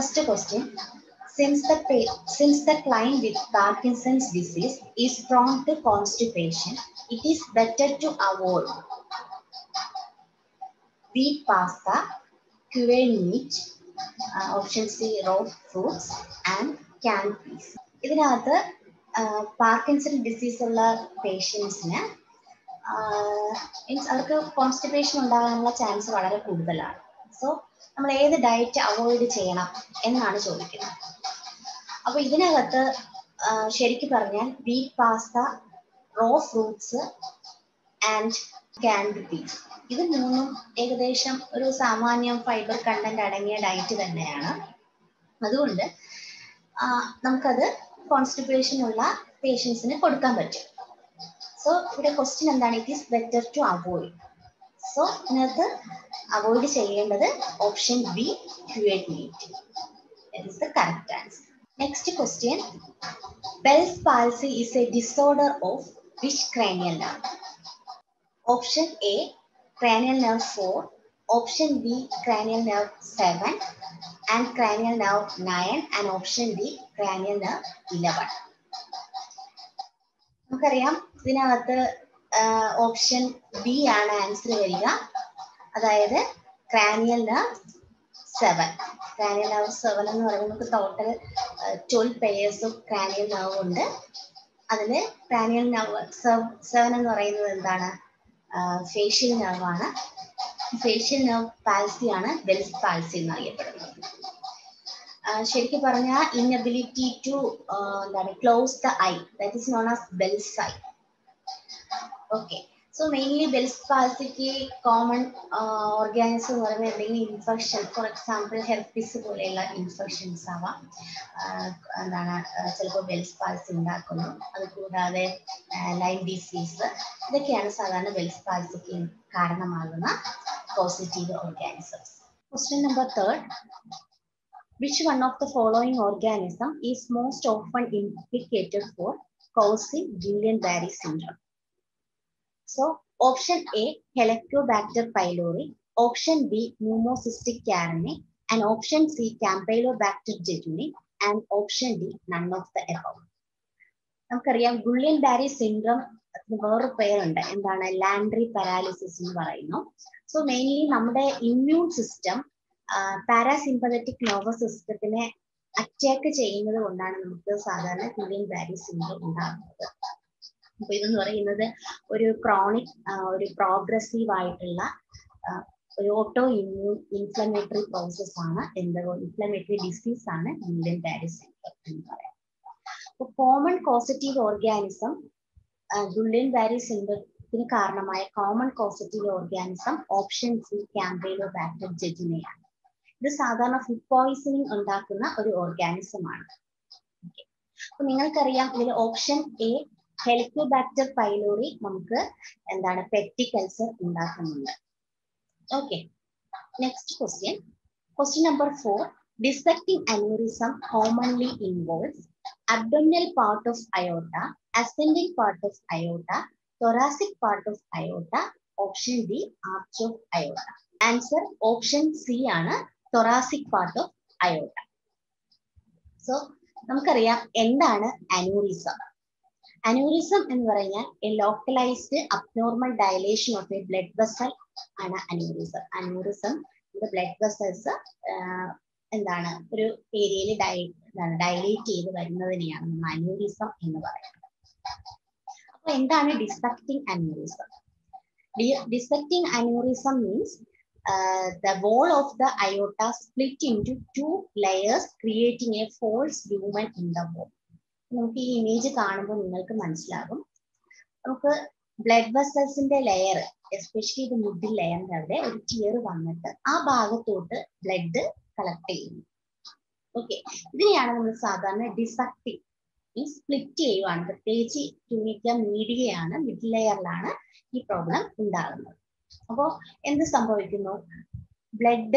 First question. Since the pa- since the client with Parkinson's disease is prone to constipation, it is better to avoid wheat pasta, cured meat, uh, option C raw fruits and canned peas. ഇതിനകത്ത് Parkinson disease ഉള്ള പേഷ്യൻസിന് means അവർക്ക് constipation ഉണ്ടാകാനുള്ള chance വളരെ കൂടുതലാണ് so നമ്മൾ ഏത് diet avoid ചെയ്യണം എന്നാണ് ചോദിക്കുന്നത് അപ്പൊ ഇതിനകത്ത് ആ, ശരിക്കും പറഞ്ഞാൽ wheat pasta raw fruits and canned peas ഇത് മൂന്നും ഏകദേശം ഒരു സാമാന്യം ഫൈബർ കണ്ടന്റ് അടങ്ങിയ ഡയറ്റ് തന്നെയാണ് അതുകൊണ്ട് ആ, നമുക്കത് കോൺസ്റ്റിപ്പേഷൻ ഉള്ള പേഷ്യൻസിന് കൊടുക്കാൻ പറ്റും സോ ഇവിടെ ക്വസ്റ്റ്യൻ എന്താണ് it is better to avoid so ഇതിനകത്ത് അവോയ്ഡ് ചെയ്യേണ്ടത് option B cured meat That is the correct answer. Next question. Bell's palsy is a disorder of which cranial nerve? Option A, cranial nerve 4. Option B, cranial nerve 7. And cranial nerve 9. And option D, cranial nerve 11. നമുക്കറിയാം ഇതിനകത്ത് option B ആണ് answer വരിക അതായത് cranial nerve seven cranial nerve seven എന്ന് പറയുമ്പോൾ നമുക്ക് total twelve pairs of cranial nerve ഉണ്ട് അതിൽ ക്രാനിയൽ നെർവ് സെവൻ എന്ന് പറയുന്നത് എന്താണ് ഫേഷ്യൽ നെർവ് ആണ് ഫേഷ്യൽ നെർവ് പാൽസി ആണ് ബെൽസ് പാൽസി എന്നറിയപ്പെടുന്നത് ആ, ശരിക്കും പറഞ്ഞാൽ ഇൻഎബിലിറ്റി ടു എന്താണ് close the eye that is known as Bell's eye okay so mainly Bell's പാൽസിക്ക് കോമൺ ഓർഗാനിസം എന്ന് പറയുമ്പോൾ എന്തെങ്കിലും ഇൻഫെക്ഷൻ ഫോർ എക്സാമ്പിൾ ഹെർപ്പിസ് പോലെയുള്ള ഇൻഫെക്ഷൻസ് ആവാം ആഹ് എന്താണ് ചിലപ്പോൾ ബെൽസ് പാൽസി ഉണ്ടാക്കുന്നു അത് കൂടാതെ ലൈം ഡിസീസ് ഇതൊക്കെയാണ് സാധാരണ ബെൽസ് പാൽസിക്ക് കാരണമാകുന്ന positive organisms question number third Which one of the following organism is most often implicated for causing Guillain-Barré syndrome? So, option A, Helicobacter pylori, option B, Pneumocystic carinate, and option C, Campylobacter jejuni, and option D, none of the above. നമുക്കറിയാം ഗുള്ളിയൻ ബാരി syndrome വേറൊരു പേരുണ്ട് എന്താണ് laundry paralysis എന്ന് പറയുന്നു so mainly നമ്മുടെ immune system parasympathetic nervous സിസ്റ്റത്തിനെ attack ചെയ്യുന്നത് കൊണ്ടാണ് നമുക്ക് സാധാരണ ഗുള്ളിയൻ ബാരി സിൻഡ്രം ഉണ്ടാകുന്നത് അപ്പൊ ഇതെന്ന് പറയുന്നത് ഒരു ക്രോണിക് ഒരു പ്രോഗ്രസീവ് ആയിട്ടുള്ള ആ, ഒരു ഓട്ടോ ഇമ്മ്യൂൺ ഇൻഫ്ലമേറ്ററി പ്രോസസ് ആണ് എന്ത് ഇൻഫ്ലമേറ്ററി ഡിസീസ് ആണ് ഗുള്ളിയൻ ബാരി സിൻഡ്രം എന്ന് പറയാം അപ്പൊ common causative organism Guillain Barre സിൻഡ്രത്തിന് കാരണമായ common causative organism option C Campylobacter ജെജിനെയാണ് ഇത് സാധാരണ ഫുഡ് പോയിസണിങ് ഉണ്ടാക്കുന്ന ഒരു ഓർഗാനിസം ആണ് Okay. അപ്പൊ നിങ്ങൾക്കറിയാം ഇതിൽ ഓപ്ഷൻ എ ഹെലിക്കോബാക്ടർ പൈലോറി നമുക്ക് എന്താണ് പെപ്റ്റിക് അൾസർ ഉണ്ടാക്കുന്നുണ്ട് okay next question question number four dissecting aneurysm commonly involves abdominal part of aorta, ascending part of aorta, thoracic part of aorta, option D, arch of aorta. Answer option C ആണ് thoracic part of aorta. So നമുക്കറിയാം എന്താണ് aneurysm aneurysm എന്ന് പറഞ്ഞാൽ a localised abnormal dilation of a blood vessel ആണ് aneurysm aneurysm blood vessels എന്താണ് ഒരു ഏരിയയിൽ ഡയ എന്താണ് ഡയലേറ്റ് ചെയ്ത് വരുന്നതിനെയാണ് നമ്മൾ അന്യൂറിസം എന്ന് പറയുന്നത് അപ്പൊ എന്താണ് dissecting aneurysm dissecting aneurysm means the wall of the aorta split in two two layers creating a false lumen in the wall നമുക്ക് ഈ ഇമേജ് കാണുമ്പോൾ നിങ്ങൾക്ക് മനസ്സിലാകും നമുക്ക് ബ്ലഡ് വെസൽസിന്റെ ലെയർ എസ്പെഷ്യലി ഇത് മിഡിൽ ലെയറിന്റെ അവിടെ ഒരു ടിയർ വന്നിട്ട് ആ ഭാഗത്തോട്ട് ബ്ലഡ് കളക്ട് ചെയ്യുന്നു ഓക്കെ ഇതിനെയാണ് നമ്മൾ സാധാരണ ഡിസക്റ്റിംഗ് മീൻസ് സ്പ്ലിറ്റ് ചെയ്യുവാണ് പ്രത്യേകിച്ച് ട്യൂണിക്ക മീഡിയയാണ് മിഡിൽ ലെയറിലാണ് ഈ പ്രോബ്ലം ഉണ്ടാകുന്നത് അപ്പോൾ എന്ത് സംഭവിക്കുന്നു ബ്ലഡ്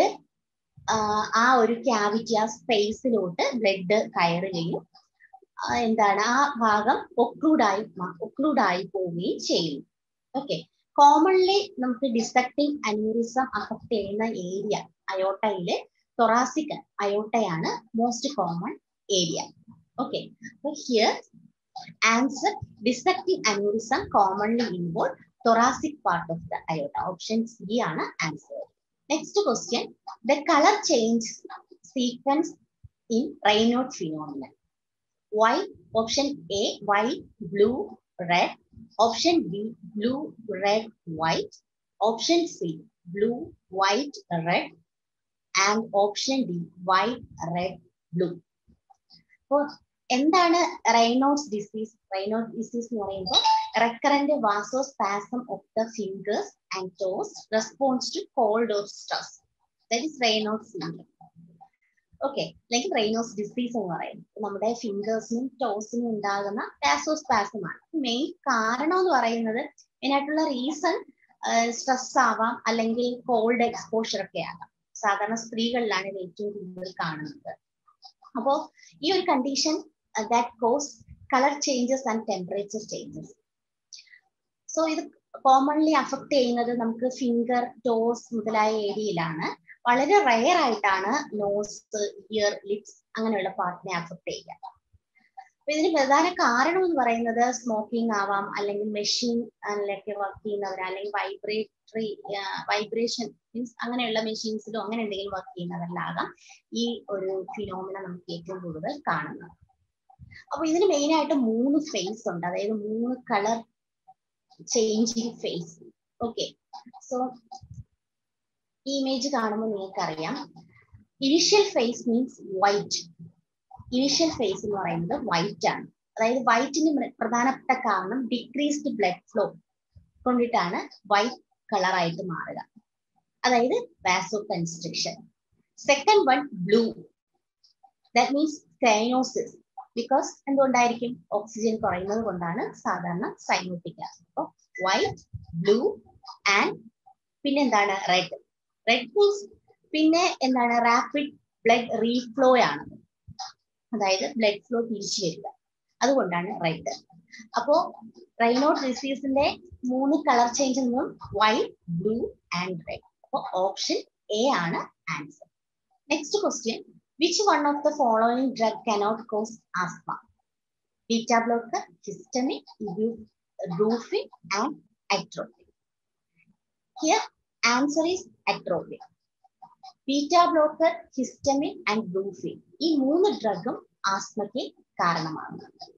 ആ ഒരു ക്യാവിറ്റി ആ സ്പേസിലോട്ട് ബ്ലഡ് കയറുകയും ആ, എന്താണ് ആ ഭാഗം ഒക്ലൂഡായി ഒക്ലൂഡായി പോവുകയും ചെയ്യുന്നു ഓക്കെ കോമൺലി നമുക്ക് ഡിസക്റ്റിംഗ് അന്യൂറിസം അഫക്ട് ചെയ്യുന്ന ഏരിയ അയോട്ടയില് thoracic aortയാണ് മോസ്റ്റ് കോമൺ ഏരിയ ഓക്കെ അപ്പൊ here answer dissective aneurysm commonly involve thoracic part of the aorta option C ആണ് answer next question the colour change sequence in Raynaud phenomenal why option A white blue red option B blue red white option C blue white red and option D white red blue അപ്പോൾ എന്താണ് റൈനോട്സ് disease റൈനോഡ് disease എന്ന് പറയുമ്പോൾ recurrent vasospasm of the fingers and toes responds to cold or stress. That is Raynaud's syndrome. Okay അല്ലെങ്കിൽ Raynaud's disease എന്ന് പറയും നമ്മുടെ ഫിംഗേഴ്സിനും ടോസിനും ഉണ്ടാകുന്ന വാസോസ്പാസം ആണ് മെയിൻ കാരണം എന്ന് പറയുന്നത് മെയിൻ ആയിട്ടുള്ള റീസൺ സ്ട്രെസ് ആവാം അല്ലെങ്കിൽ കോൾഡ് എക്സ്പോഷർ ഒക്കെ ആകാം സാധാരണ സ്ത്രീകളിലാണ് ഇത് ഏറ്റവും കൂടുതൽ കാണുന്നത് അപ്പോ ഈ ഒരു condition that cause colour changes and temperature changes so ഇത് കോമൺലി അഫക്ട് ചെയ്യുന്നത് നമുക്ക് ഫിംഗർ ടോസ് മുതലായ ഏരിയയിലാണ് വളരെ റയർ ആയിട്ടാണ് നോസ് ഇയർ ലിപ്സ് അങ്ങനെയുള്ള പാർട്ടിനെ അഫക്ട് ചെയ്യുക അപ്പൊ ഇതിന് പ്രധാന കാരണം എന്ന് പറയുന്നത് സ്മോക്കിംഗ് ആവാം അല്ലെങ്കിൽ മെഷീൻ അതിലൊക്കെ വർക്ക് ചെയ്യുന്നവർ അല്ലെങ്കിൽ വൈബ്രേറ്ററി വൈബ്രേഷൻ മീൻസ് അങ്ങനെയുള്ള മെഷീൻസിലോ അങ്ങനെ എന്തെങ്കിലും വർക്ക് ചെയ്യുന്നവരിലാകാം ഈ ഒരു ഫിനോമിന നമുക്ക് ഏറ്റവും കൂടുതൽ കാണുന്നത് അപ്പൊ ഇതിന് മെയിൻ ആയിട്ട് മൂന്ന് ഫേസ് ഉണ്ട് അതായത് മൂന്ന് colour changing phase okay so ഈ ഇമേജ് കാണുമ്പോൾ നിങ്ങൾക്ക് അറിയാം initial phase means white initial phase എന്ന് പറയുന്നത് വൈറ്റ് ആണ് അതായത് വൈറ്റിന് പ്രധാനപ്പെട്ട കാരണം ഡിക്രീസ്ഡ് ബ്ലഡ് ഫ്ലോ കൊണ്ടിട്ടാണ് വൈറ്റ് കളർ ആയിട്ട് മാറുക അതായത് vasoconstriction second one blue that means cyanosis because എന്തുകൊണ്ടായിരിക്കും ഓക്സിജൻ കുറയുന്നത് കൊണ്ടാണ് സാധാരണ സൈനോട്ടിക് അപ്പോൾ വൈറ്റ് ബ്ലൂ ആൻഡ് പിന്നെ എന്താണ് റെഡ് റെഡ് മീൻസ് പിന്നെ എന്താണ് റാപ്പിഡ് ബ്ലഡ് റീഫ്ലോ ആണ് അതായത് ബ്ലഡ് ഫ്ലോ തിരിച്ചു വരിക അതുകൊണ്ടാണ് റെഡ് അപ്പോ റൈനോഡ് ഡിസീസിന്റെ മൂന്ന് കളർ ചേഞ്ച് നിന്നും വൈറ്റ് ബ്ലൂ ആൻഡ് റെഡ് അപ്പൊ ഓപ്ഷൻ എ ആണ് answer next question which one of the following drug cannot cause asthma beta blocker histamine Brufen and atropine here answer is atropine beta blocker histamine and Brufen ഈ മൂന്ന് ഡ്രഗും ആസ്മയ്ക്ക് കാരണമാകുന്നുണ്ട്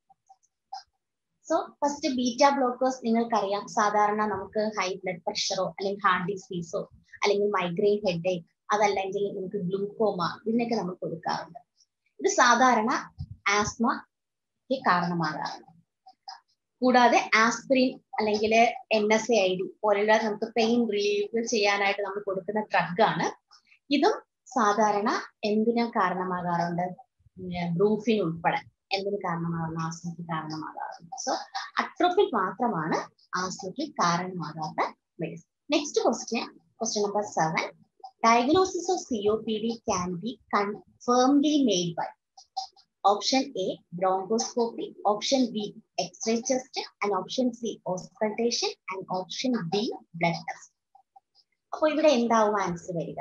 so first beta blockers നിങ്ങൾക്കറിയാം സാധാരണ നമുക്ക് high blood പ്രഷറോ അല്ലെങ്കിൽ heart ഡിസീസോ അല്ലെങ്കിൽ migraine headache അതല്ലെങ്കിൽ നമുക്ക് ഗ്ലൂക്കോമ ഇതിനൊക്കെ നമ്മൾ കൊടുക്കാറുണ്ട് ഇത് സാധാരണ ആസ്മയ്ക്ക് കാരണമാകാറുണ്ട് കൂടാതെ ആസ്പിരിൻ അല്ലെങ്കിൽ N S A I D പോലുള്ള നമുക്ക് പെയിൻ റിലീഫ് ചെയ്യാനായിട്ട് നമ്മൾ കൊടുക്കുന്ന ഡ്രഗാണ് ഇതും സാധാരണ എന്തിനും കാരണമാകാറുണ്ട് ബ്രൂഫിൻ ഉൾപ്പെടെ എന്തിന് കാരണമാകുന്ന ആസ്മയ്ക്ക് കാരണമാകാറുണ്ട് സോ അട്രോഫിൻ മാത്രമാണ് ആസ്മയ്ക്ക് കാരണമാകാത്ത medicine next question question number seven diagnosis of COPD can be confirmedly made by option A bronchoscopy, option B X-ray test, and option C auscultation, and option D blood test. അപ്പോൾ ഇവിടെ എന്താവും answer വരിക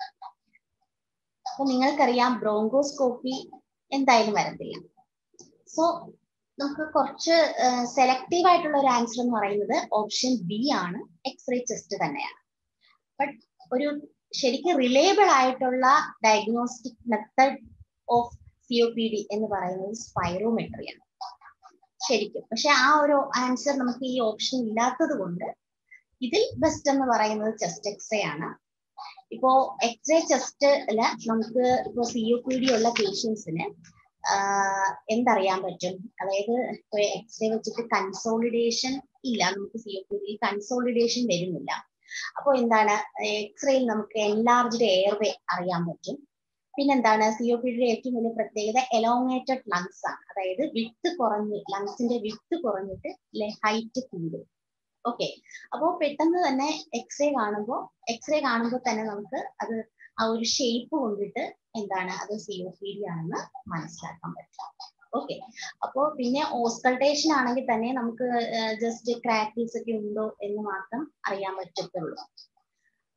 അപ്പൊ നിങ്ങൾക്കറിയാം bronchoscopy എന്തായാലും വരത്തില്ല so നമുക്ക് കുറച്ച് സെലക്റ്റീവ് ആയിട്ടുള്ള ഒരു ആൻസർ എന്ന് പറയുന്നത് ഓപ്ഷൻ ബി ആണ് എക്സ്റേ ടെസ്റ്റ് തന്നെയാണ് ബട്ട് ഒരു ശരിക്കും റിലേബിൾ ആയിട്ടുള്ള diagnostic method of C O P D എന്ന് പറയുന്നത് സ്പൈറോമെട്രിയാണ് ശരിക്കും പക്ഷെ ആ ഒരു ആൻസർ നമുക്ക് ഈ ഓപ്ഷൻ ഇല്ലാത്തത് കൊണ്ട് ഇതിൽ ബെസ്റ്റ് എന്ന് പറയുന്നത് ചെസ്റ്റ് എക്സ്റേ ആണ് ഇപ്പോ എക്സ്റേ ചെസ്റ്റില് നമുക്ക് ഇപ്പോ സി ഒ പി ഡി ഉള്ള പേഷ്യൻസിന് എന്തറിയാൻ പറ്റും അതായത് ഇപ്പൊ എക്സ്റേ വെച്ചിട്ട് കൺസോളിഡേഷൻ ഇല്ല നമുക്ക് C O P D consolidation വരുന്നില്ല അപ്പോൾ എന്താണ് എക്സ്റേയിൽ നമുക്ക് എൻലാർജ്ഡ് എയർവേ അറിയാൻ പറ്റും പിന്നെന്താണ് സി ഒ പിയുടെ ഏറ്റവും വലിയ പ്രത്യേകത എലോങ്ങേറ്റഡ് ലങ്സ് ആണ് അതായത് വിട്ട് കുറഞ്ഞ് ലങ്സിന്റെ വിട്ട് കുറഞ്ഞിട്ട് ഹൈറ്റ് കൂടും ഓക്കെ അപ്പോൾ പെട്ടെന്ന് തന്നെ എക്സ്റേ കാണുമ്പോൾ എക്സ്റേ കാണുമ്പോൾ തന്നെ നമുക്ക് അത് ആ ഒരു ഷേപ്പ് കൊണ്ടിട്ട് എന്താണ് അത് സി ഒ പി ഡി ആണെന്ന് മനസ്സിലാക്കാൻ പറ്റും ഓക്കെ അപ്പോ പിന്നെ ഓസ്കൾട്ടേഷൻ ആണെങ്കിൽ തന്നെ നമുക്ക് ജസ്റ്റ് ക്രാക്കിൾസ് ഒക്കെ ഉണ്ടോ എന്ന് മാത്രം അറിയാൻ പറ്റത്തുള്ളൂ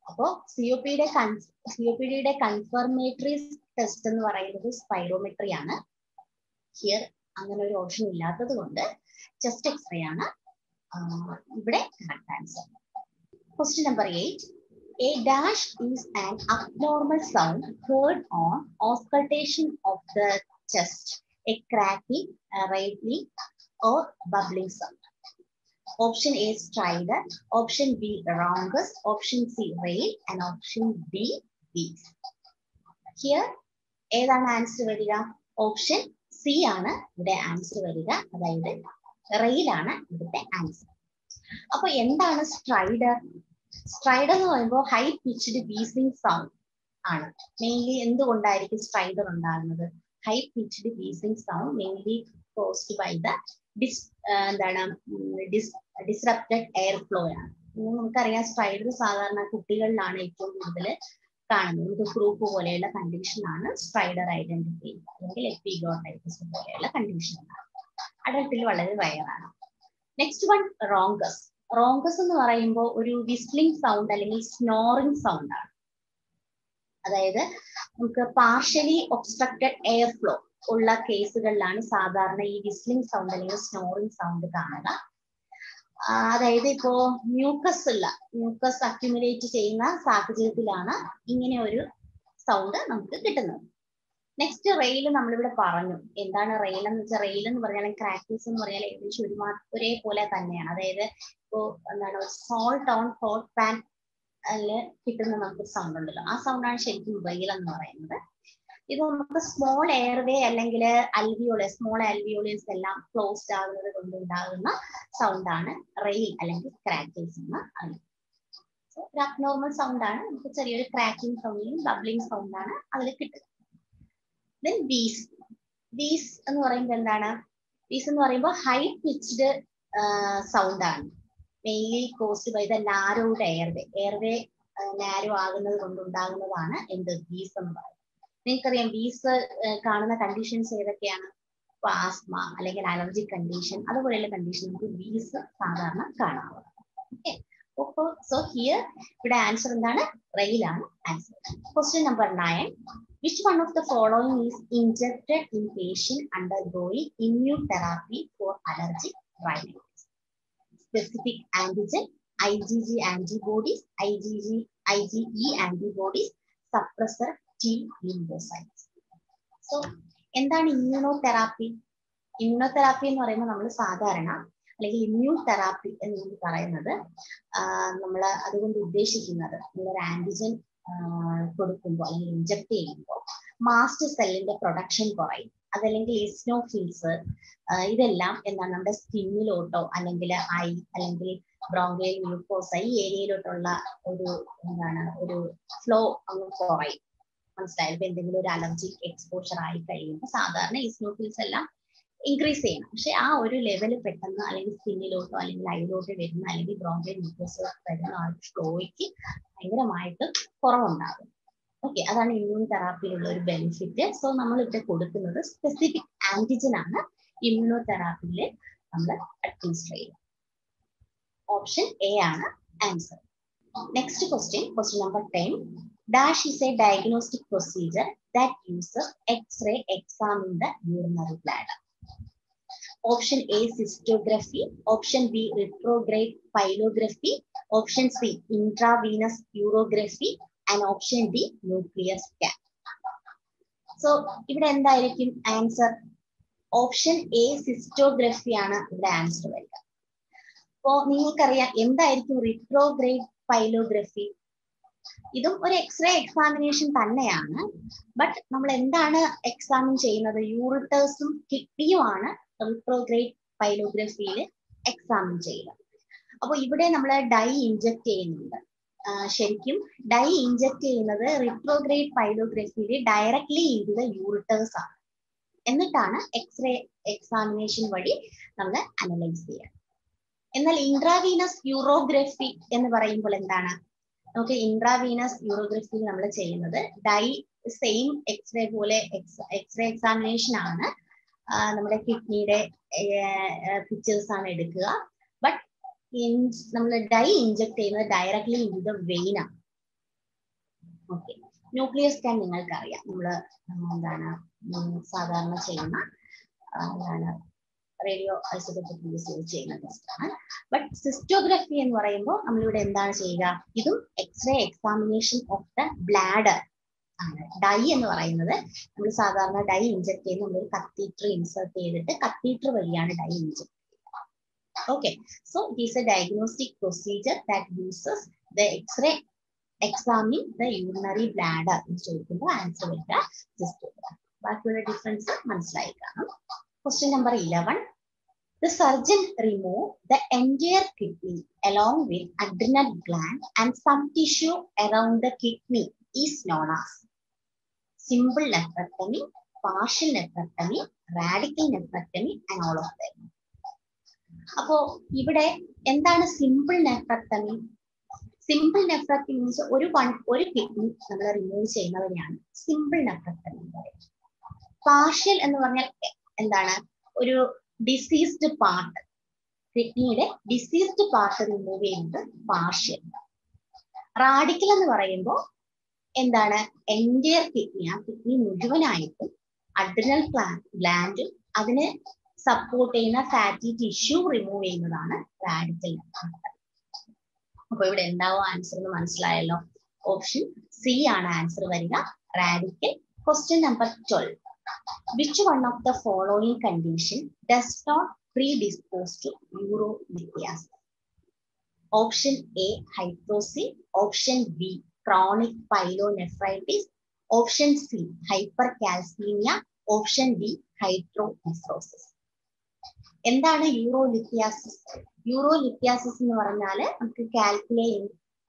അപ്പോ സി ഒ പിയുടെ സി ഒ പി ഡിയുടെ കൺഫർമേറ്ററി ടെസ്റ്റ് എന്ന് പറയുന്നത് സ്പൈറോമെട്രി ആണ് ഹിയർ അങ്ങനെ ഒരു ഓപ്ഷൻ ഇല്ലാത്തത് കൊണ്ട് ചെസ്റ്റ് എക്സ്റേ ആണ് ഇവിടെ correct answer question number eight A dash is an abnormal sound heard on auscultation of the chest, a cracking, a rattling, or bubbling sound. Option A stridor, option B rhombus, option C rail, and option D beat. Here, ഏതാണ് answer വരിക option C ആണ് ഇവിടെ answer വരിക അതായത് rail ആണ് ഇവിടുത്തെ answer അപ്പൊ എന്താണ് സ്ട്രൈഡർ സ്ട്രൈഡർ എന്ന് പറയുമ്പോൾ ഹൈ പിച്ച്ഡ് വീസിംഗ് സൗണ്ട് ആണ് മെയിൻലി എന്തുകൊണ്ടായിരിക്കും സ്ട്രൈഡർ ഉണ്ടാകുന്നത് high pitched wheezing sound mainly caused by the dis എന്താണ് ഡിസ് ഡിസ്റപ്റ്റഡ് എയർ ഫ്ലോ ആണ് നമുക്കറിയാം സ്ട്രൈഡർ സാധാരണ കുട്ടികളിലാണ് ഏറ്റവും കൂടുതൽ കാണുന്നത് നമുക്ക് ഗ്രൂപ്പ് പോലെയുള്ള കണ്ടീഷനാണ് സ്ട്രൈഡർ ഐഡന്റിഫൈ അല്ലെങ്കിൽ എപ്പിഗോട്ടൈറ്റിസ് പോലെയുള്ള കണ്ടീഷനാണ് അഡൽട്ടിൽ വളരെ റയറാണ് നെക്സ്റ്റ് വൺ റോങ്കസ് റോങ്കസ് എന്ന് പറയുമ്പോൾ ഒരു വിസ്ലിംഗ് സൗണ്ട് അല്ലെങ്കിൽ സ്നോറിംഗ് സൗണ്ട് ആണ് അതായത് നമുക്ക് പാർഷ്യലി ഒബ്സ്ട്രക്റ്റഡ് എയർ ഫ്ലോ ഉള്ള കേസുകളിലാണ് സാധാരണ ഈ വിസ്ലിംഗ് സൗണ്ട് അല്ലെങ്കിൽ സ്നോറിംഗ് സൗണ്ട് കാണുക അതായത് ഇപ്പോ മ്യൂക്കസ് ഉള്ള മ്യൂക്കസ് അക്യുമുലേറ്റ് ചെയ്യുന്ന സാഹചര്യത്തിലാണ് ഇങ്ങനെ ഒരു സൗണ്ട് നമുക്ക് കിട്ടുന്നത് നെക്സ്റ്റ് റെയിൽ നമ്മളിവിടെ പറഞ്ഞു എന്താണ് റെയിൽ എന്ന് വെച്ചാൽ റെയിൽ എന്ന് പറഞ്ഞാൽ ക്രാക്കിൾസ് എന്ന് പറഞ്ഞാൽ ഏകദേശം ഒരുമാ ഒരേപോലെ തന്നെയാണ് അതായത് ഇപ്പോ എന്താണ് സോൾട്ട് ഓൺ ഹോട്ട് പാൻ അതില് കിട്ടുന്ന നമുക്ക് സൗണ്ട് ഉണ്ടല്ലോ ആ സൗണ്ടാണ് ശരിക്കും റെയിൽ എന്ന് പറയുന്നത് ഇത് നമുക്ക് സ്മോൾ എയർവേ അല്ലെങ്കിൽ അൽവിയോളെ സ്മോൾ അൽവിയോളിയൻസ് എല്ലാം ക്ലോസ്ഡ് ആകുന്നത് കൊണ്ടുണ്ടാകുന്ന സൗണ്ടാണ് റെയിൽ അല്ലെങ്കിൽ ക്രാക്കിൾസ് എന്ന് അറിയുന്നത് ഒരു അബ്നോർമൽ സൗണ്ട് ആണ് നമുക്ക് ചെറിയൊരു ക്രാക്കിംഗ് സൗണ്ടിലും ബബ്ലിംഗ് സൗണ്ട് ആണ് അതിൽ കിട്ടുന്നത് ദെൻ വീസ് വീസ് എന്ന് പറയുമ്പോൾ എന്താണ് വീസ് എന്ന് പറയുമ്പോൾ ഹൈ പിച്ച്ഡ് സൗണ്ട് ആണ് mainly caused by the narrowed airway airway narrow ആകുന്നത് കൊണ്ടുണ്ടാകുന്നതാണ് എന്ത് വീസ് എന്ന് പറയുന്നത് നിങ്ങൾക്കറിയാം വീസ് കാണുന്ന കണ്ടീഷൻസ് ഏതൊക്കെയാണ് ആസ്മ അല്ലെങ്കിൽ അലർജി കണ്ടീഷൻ അതുപോലെയുള്ള കണ്ടീഷൻ നമുക്ക് വീസ് സാധാരണ കാണാവുന്നത് ഓക്കെ സോ ഹിയർ ഇവിടെ ആൻസർ എന്താണ് റെയിലാണ് answer question number nine Which one of the following is injected in patient undergoing immunotherapy for allergic rhinitis? Specific antigen, IgG antibodies, IgG, IgE antibodies, suppressor T lymphocytes. So, എന്താണ് immunotherapy immunotherapy എന്ന് പറയുമ്പോൾ നമ്മൾ സാധാരണ അല്ലെങ്കിൽ immune therapy എന്ന് പറയുന്നത് നമ്മൾ അതുകൊണ്ട് ഉദ്ദേശിക്കുന്നത് നമ്മളൊരു ആന്റിജൻ കൊടുക്കുമ്പോൾ അല്ലെങ്കിൽ ഇഞ്ചക്ട് ചെയ്യുമ്പോൾ മാസ്റ്റർ സെല്ലിന്റെ പ്രൊഡക്ഷൻ കുറയും അതല്ലെങ്കിൽ ഇസ്നോഫിൽസ് ഇതെല്ലാം എന്താണ് നമ്മുടെ സ്കിന്നിലോട്ടോ അല്ലെങ്കിൽ ഐ അല്ലെങ്കിൽ ബ്രോങ്കയിൽ ഗ്ലൂക്കോസ് ഈ ഏരിയയിലോട്ടുള്ള ഒരു എന്താണ് ഒരു ഫ്ലോ അങ്ങ് കുറയും മനസ്സിലായത് എന്തെങ്കിലും ഒരു അലർജിക് എക്സ്പോഷർ ആയി കഴിയുമ്പോൾ സാധാരണ ഇസ്നോഫിൽസ് എല്ലാം ഇൻക്രീസ് ചെയ്യണം പക്ഷെ ആ ഒരു ലെവൽ പെട്ടെന്ന് അല്ലെങ്കിൽ സ്കിന്നിലോട്ടോ അല്ലെങ്കിൽ ഐലോട്ടോ വരുന്ന അല്ലെങ്കിൽ ബ്രോങ്കയിൽ ഗ്ലൂക്കോസ് വരുന്ന ആ ഒരു ഫ്ലോയ്ക്ക് ഭയങ്കരമായിട്ട് കുറവുണ്ടാകും ഓക്കെ അതാണ് ഇമ്മ്യൂൺ തെറാപ്പിയിലുള്ള ഒരു ബെനിഫിറ്റ് സോ നമ്മൾ ഇവിടെ കൊടുക്കുന്നത് സ്പെസിഫിക് ആന്റിജൻ ആണ് ഇമ്മ്യൂണോ തെറാപ്പിയിൽ നമ്മൾ അഡ്മിനിസ്റ്റർ ചെയ്യുന്നത് ഓപ്ഷൻ എ ആണ് answer next question question number ten dash is a diagnostic procedure that uses X-ray examine the urinary bladder. Option A cystography, option B retrograde pylography, option C intravenous urography, and option D nuclear scan. So ഇവിടെ എന്തായിരിക്കും answer option A സിസ്റ്റോഗ്രഫി ആണ് ഇവിടെ answer വരിക അപ്പോ നിങ്ങൾക്കറിയാം എന്തായിരിക്കും retrograde പൈലോഗ്രഫി ഇതും ഒരു എക്സ്റേ എക്സാമിനേഷൻ തന്നെയാണ് ബട്ട് നമ്മൾ എന്താണ് എക്സാമിൻ ചെയ്യുന്നത് യൂറിറ്റേഴ്സും കിഡ്നിയുമാണ് റിട്രോഗ്രേഡ് പൈലോഗ്രഫിയിൽ എക്സാമിൻ ചെയ്യുക അപ്പോൾ ഇവിടെ നമ്മൾ ഡൈ ഇഞ്ചക്ട് ചെയ്യുന്നുണ്ട് ശരിക്കും ഡൈ ഇഞ്ചക്ട് ചെയ്യുന്നത് റിട്രോഗ്രേഡ് പൈലോഗ്രഫിയിൽ ഡയറക്ട്ലി ഇൻ ദ യൂറിറ്റേഴ്സ് ആണ് എന്നിട്ടാണ് എക്സ്റേ എക്സാമിനേഷൻ വഴി നമ്മൾ അനലൈസ് ചെയ്യുക എന്നാൽ ഇൻട്രാവീനസ് യൂറോഗ്രഫി എന്ന് പറയുമ്പോൾ എന്താണ് നമുക്ക് ഇൻട്രാവീനസ് യൂറോഗ്രഫി നമ്മൾ ചെയ്യുന്നത് ഡൈ സെയിം എക്സ്റേ പോലെ എക്സ്റേ എക്സാമിനേഷൻ ആണ് നമ്മുടെ കിഡ്നിയുടെ പിക്ചേഴ്സ് ആണ് എടുക്കുക ബട്ട് നമ്മൾ ഡൈ ഇഞ്ചക്ട് ചെയ്യുന്നത് ഡയറക്ട്ലി ഇൻ ദ വെയിൻ ആണ് ഓക്കെ ന്യൂക്ലിയർ സ്കാൻ നിങ്ങൾക്കറിയാം നമ്മൾ എന്താണ് ഉം, സാധാരണ ചെയ്യുന്ന ആ, എന്താണ് റേഡിയോ ഐസോട്ടോപ്പിക് യൂസ് ചെയ്ത് ചെയ്യുന്ന ടെസ്റ്റ് ആണ് ബട്ട് സിസ്റ്റോഗ്രഫി എന്ന് പറയുമ്പോൾ നമ്മളിവിടെ എന്താണ് ചെയ്യുക ഇതും x-ray examination of the bladder ആണ് ഡൈ എന്ന് പറയുന്നത് നമ്മൾ സാധാരണ ഡൈ ഇഞ്ചക്ട് ചെയ്യുന്ന നമ്മളൊരു കത്തീറ്റർ ഇൻസേർട്ട് ചെയ്തിട്ട് കത്തീറ്റർ വഴിയാണ് dye inject Okay, so it is a diagnostic procedure that uses the X-ray examine the urinary bladder എന്ന് ചോദിക്കുമ്പോൾ ആൻസർ വരിക സിസ്റ്റോഗ്രാഫി ബാക്കിയുള്ള ഡിഫറൻസ് മനസ്സിലായി കാണും question number eleven The surgeon remove the entire kidney along with adrenal gland and some tissue around the kidney is known as simple nephrectomy, partial nephrectomy, radical nephrectomy and all of them. അപ്പോ ഇവിടെ എന്താണ് simple nephrectomy simple nephrectomy means ഒരു one ഒരു kidney നമ്മൾ remove ചെയ്യുന്നതിനെയാണ് simple nephrectomy എന്ന് പറയുന്നത് partial എന്ന് പറഞ്ഞാൽ എ- എന്താണ് ഒരു ഡിസീസ്ഡ് പാർട്ട് കിഡ്നിയുടെ ഡിസീസ്ഡ് പാർട്ട് റിമൂവ് ചെയ്യുന്നത് പാർഷ്യൽ റാഡിക്കൽ എന്ന് പറയുമ്പോൾ എന്താണ് എൻറ്റിയർ കിഡ്നി ആ കിഡ്നി മുഴുവനായിട്ടും അഡ്രിനൽ ഗ്ലാൻഡും അതിനെ സപ്പോർട്ട് ചെയ്യുന്ന ഫാറ്റി ടിഷ്യൂ റിമൂവ് ചെയ്യുന്നതാണ് റാഡിക്കൽ അപ്പൊ ഇവിടെ എന്താവും ആൻസർ എന്ന് മനസ്സിലായല്ലോ ഓപ്ഷൻ സി ആണ് ആൻസർ വരിക radical question number twelve which one of the following condition does not predispose to uro വ്യത്യാസം option A hydrocele option B chronic pyelonephritis option C hypercalcaemia option D hydronephrosis എന്താണ് urolithiasis urolithiasis എന്ന് പറഞ്ഞാൽ നമുക്ക് calculate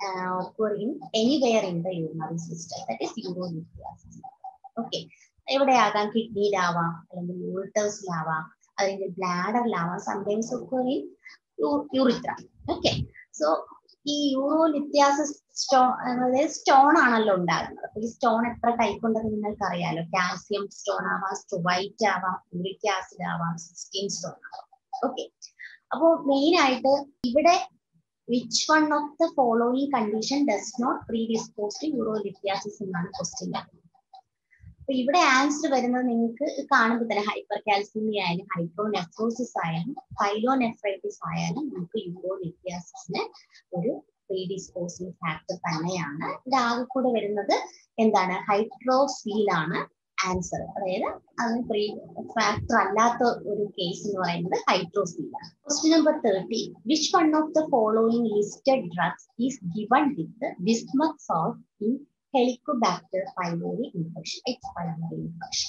in anywhere in the urinary system that is urolithiasis okay എവിടെയാകാം കിഡ്നിയിലാവാം അല്ലെങ്കിൽ യൂറിറ്റേഴ്സിലാവാം അല്ലെങ്കിൽ ബ്ലാഡറിലാവാം സംടൈംസ് ഒക്കെ ഇൻ യൂറിത്ര ഓക്കെ സോ ഈ യൂറോ ലിത്യാസിസ് സ്റ്റോൺ അതായത് സ്റ്റോൺ ആണല്ലോ ഉണ്ടാകുന്നത് അപ്പൊ ഈ സ്റ്റോൺ എത്ര ടൈപ്പ് ഉണ്ടെന്ന് നിങ്ങൾക്ക് അറിയാലോ കാൽസ്യം സ്റ്റോൺ ആവാം സ്റ്റുവൈറ്റ് ആവാം യൂറിക് ആസിഡ് ആവാം സിസ്റ്റീൻ സ്റ്റോൺ ആവാം ഓക്കെ അപ്പോ മെയിൻ ആയിട്ട് ഇവിടെ which one of the following condition does not predispose to urolithiasis എന്നാണ് ക്വസ്റ്റ്യൻ അപ്പൊ ഇവിടെ ആൻസർ വരുന്നത് നിങ്ങൾക്ക് കാണുമ്പോൾ തന്നെ ഹൈപ്പർ കാൽസ്യമി ആയാലും ഹൈഡ്രോനെഫ്രോസിസ് ആയാലും ഫൈലോനെഫ്രൈറ്റിസ് ആയാലും നമുക്ക് യൂറോ ലിത്യാസിസിന് ഒരു പ്രീഡിസ്പോസിംഗ് ഫാക്ടർ തന്നെയാണ് ഇത് ആകെ കൂടെ വരുന്നത് എന്താണ് ഹൈഡ്രോസീൽ ആണ് ആൻസർ അതായത് അത് പ്രീ ഫാക്ടർ അല്ലാത്ത ഒരു കേസ് എന്ന് പറയുന്നത് ഹൈഡ്രോസീൽ ആണ് question number thirty which one of the following listed drugs is given with bismuth salt in Helicobacter pylori infection എക്സ് പൈലോറി ഇൻഫെക്ഷൻ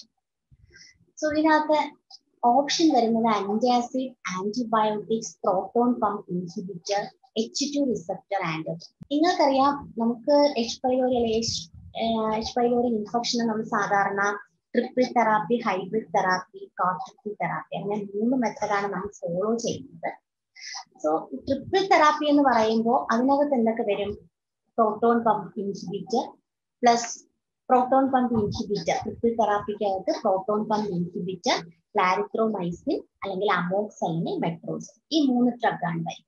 സോ ഇതിനകത്ത് ഓപ്ഷൻ വരുന്നത് antacid antibiotics proton pump inhibitor H two receptor and നിങ്ങൾക്കറിയാം നമുക്ക് H pylori അല്ലെങ്കിൽ H pylori infection നമ്മൾ സാധാരണ triple therapy hybrid therapy cortical therapy അങ്ങനെ മൂന്ന് മെത്തഡാണ് നമ്മൾ ഫോളോ ചെയ്യുന്നത് സോ ട്രിപ്പിൾ തെറാപ്പി എന്ന് പറയുമ്പോൾ അതിനകത്ത് എന്തൊക്കെ വരും proton pump inhibitor plus proton pump inhibitor triple തെറാപ്പിക്കകത്ത് പ്രോട്ടോൺ പമ്പ് ഇൻഹിബിറ്റർ ക്ലാരിത്രോമൈസിൻ അല്ലെങ്കിൽ അമോക്സലിന് മെട്രോസ് ഈ മൂന്ന് ഡ്രഗാണ് വരിക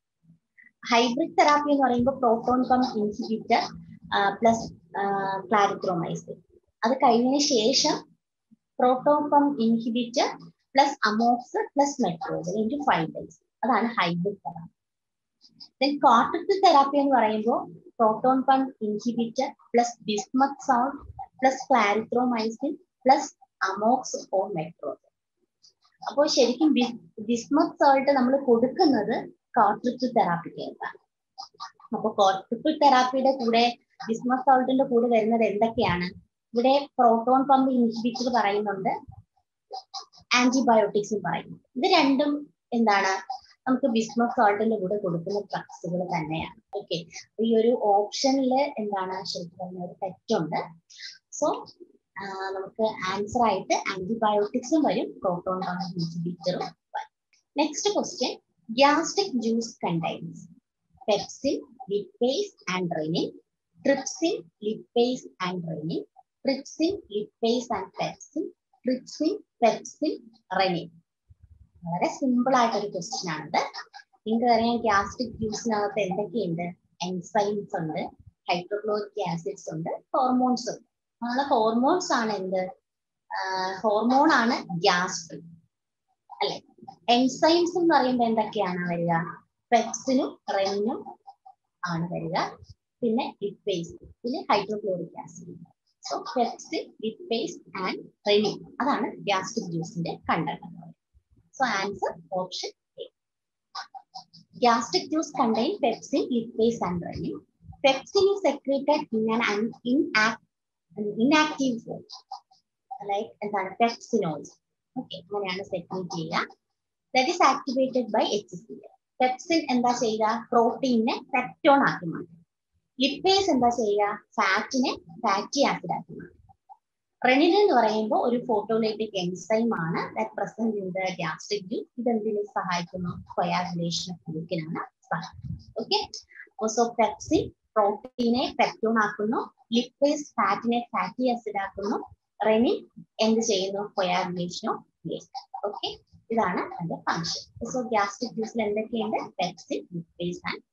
ഹൈബ്രിഡ് തെറാപ്പി എന്ന് പറയുമ്പോൾ proton pump inhibitor plus clarithromycin അത് കഴിഞ്ഞതിന് ശേഷം proton pump inhibitor plus amox plus metros into five days അതാണ് hybrid therapy then cortical therapy എന്ന് പറയുമ്പോൾ proton pump inhibitor plus bismuth salt plus clarithromycin plus amox or metros അപ്പോൾ ശരിക്കും ബിസ്മത് salt നമ്മൾ കൊടുക്കുന്നത് കോർട്ടിക്കൽ തെറാപ്പിക്കാണ് അപ്പൊ കോർട്ടിക്കൽ തെറാപ്പിയുടെ കൂടെ ബിസ്മത് സോൾട്ടിന്റെ കൂടെ വരുന്നത് എന്തൊക്കെയാണ് ഇവിടെ പ്രോട്ടോൺ പമ്പ് ഇൻഹിബിറ്റർ പറയുന്നുണ്ട് ആന്റിബയോട്ടിക്സും പറയുന്നു ഇത് രണ്ടും എന്താണ് നമുക്ക് ബിസ്മത് സോൾട്ടിന്റെ കൂടെ കൊടുക്കുന്ന ഡ്രഗ്സുകൾ തന്നെയാണ് ഓക്കെ ഈ ഒരു ഓപ്ഷനിൽ എന്താണ് ശരിക്കും പറഞ്ഞ ഒരു തെറ്റുണ്ട് സോ നമുക്ക് ആൻസർ ആയിട്ട് ആന്റിബയോട്ടിക്സും വരും പ്രോട്ടോൺ പമ്പ് ഇൻഹിബിറ്ററും വരും next question gastric juice contains pepsin lipase and renin trypsin lipase and renin trypsin lipase and pepsin trypsin pepsin renin വളരെ സിമ്പിൾ ആയിട്ടൊരു ക്വസ്റ്റ്യൻ ആണിത് നിങ്ങൾക്ക് അറിയാം ഗ്യാസ്ട്രിക് ജ്യൂസിനകത്ത് എന്തൊക്കെയുണ്ട് എൻസൈംസ് ഉണ്ട് ഹൈഡ്രോക്ലോറിക് ആസിഡ്സ് ഉണ്ട് ഹോർമോൺസ് ഉണ്ട് നമ്മളെ ഹോർമോൺസ് ആണ് എന്ത് ഹോർമോൺ ആണ് ഗ്യാസ്ട്രിക് അല്ലെ എൻസൈംസ് എന്ന് പറയുമ്പോൾ എന്തൊക്കെയാണ് വരിക പെപ്സിനും റെനിനും ആണ് വരിക പിന്നെ ലിപ്പേസ് പിന്നെ hydrochloric acid so pepsin lipase and renin അതാണ് ഗ്യാസ്ട്രിക് ജ്യൂസിന്റെ content so answer option A gastric juice contain pepsin, lipase, and renin. Pepsin is secreted in an un- inact, an inactive form. Like എന്താണ് pepsinogens okay അങ്ങനെയാണ് secrete ചെയ്യുക that is activated by H C pepsin എന്താ ചെയ്യുക പ്രോട്ടീനെ peptone ആക്കി മാറ്റും lipase എന്താ ചെയ്യുക ഫാറ്റിനെ fatty acid ആക്കി മാറ്റും റെനിൻ എന്ന് പറയുമ്പോൾ ഒരു ഫോട്ടോലൈറ്റിക് എൻസൈം ആണ് that present in the gastric juice ഇത് എന്തിനെ സഹായിക്കുന്നു കൊയാഗുലേഷൻ ഓഫ് മിൽക്കിനാണ് സഹായിക്കുന്നത് ഓക്കെ സോ പെപ്സിൻ പ്രോട്ടീനെ പെപ്റ്റോൺ ആക്കുന്നു ലിപ്പേസ് ഫാറ്റിനെ ഫാറ്റി ആസിഡ് ആക്കുന്നു റെനിൻ എന്ത് ചെയ്യുന്നു കൊയാഗുലേഷൻ ഓഫ് മിൽക്ക് ഓക്കെ ഇതാണ് അതിന്റെ ഫംഗ്ഷൻ സോ ഗ്യാസ്ട്രിക് ജ്യൂസിൽ എന്തൊക്കെയുണ്ട് pepsin lipase and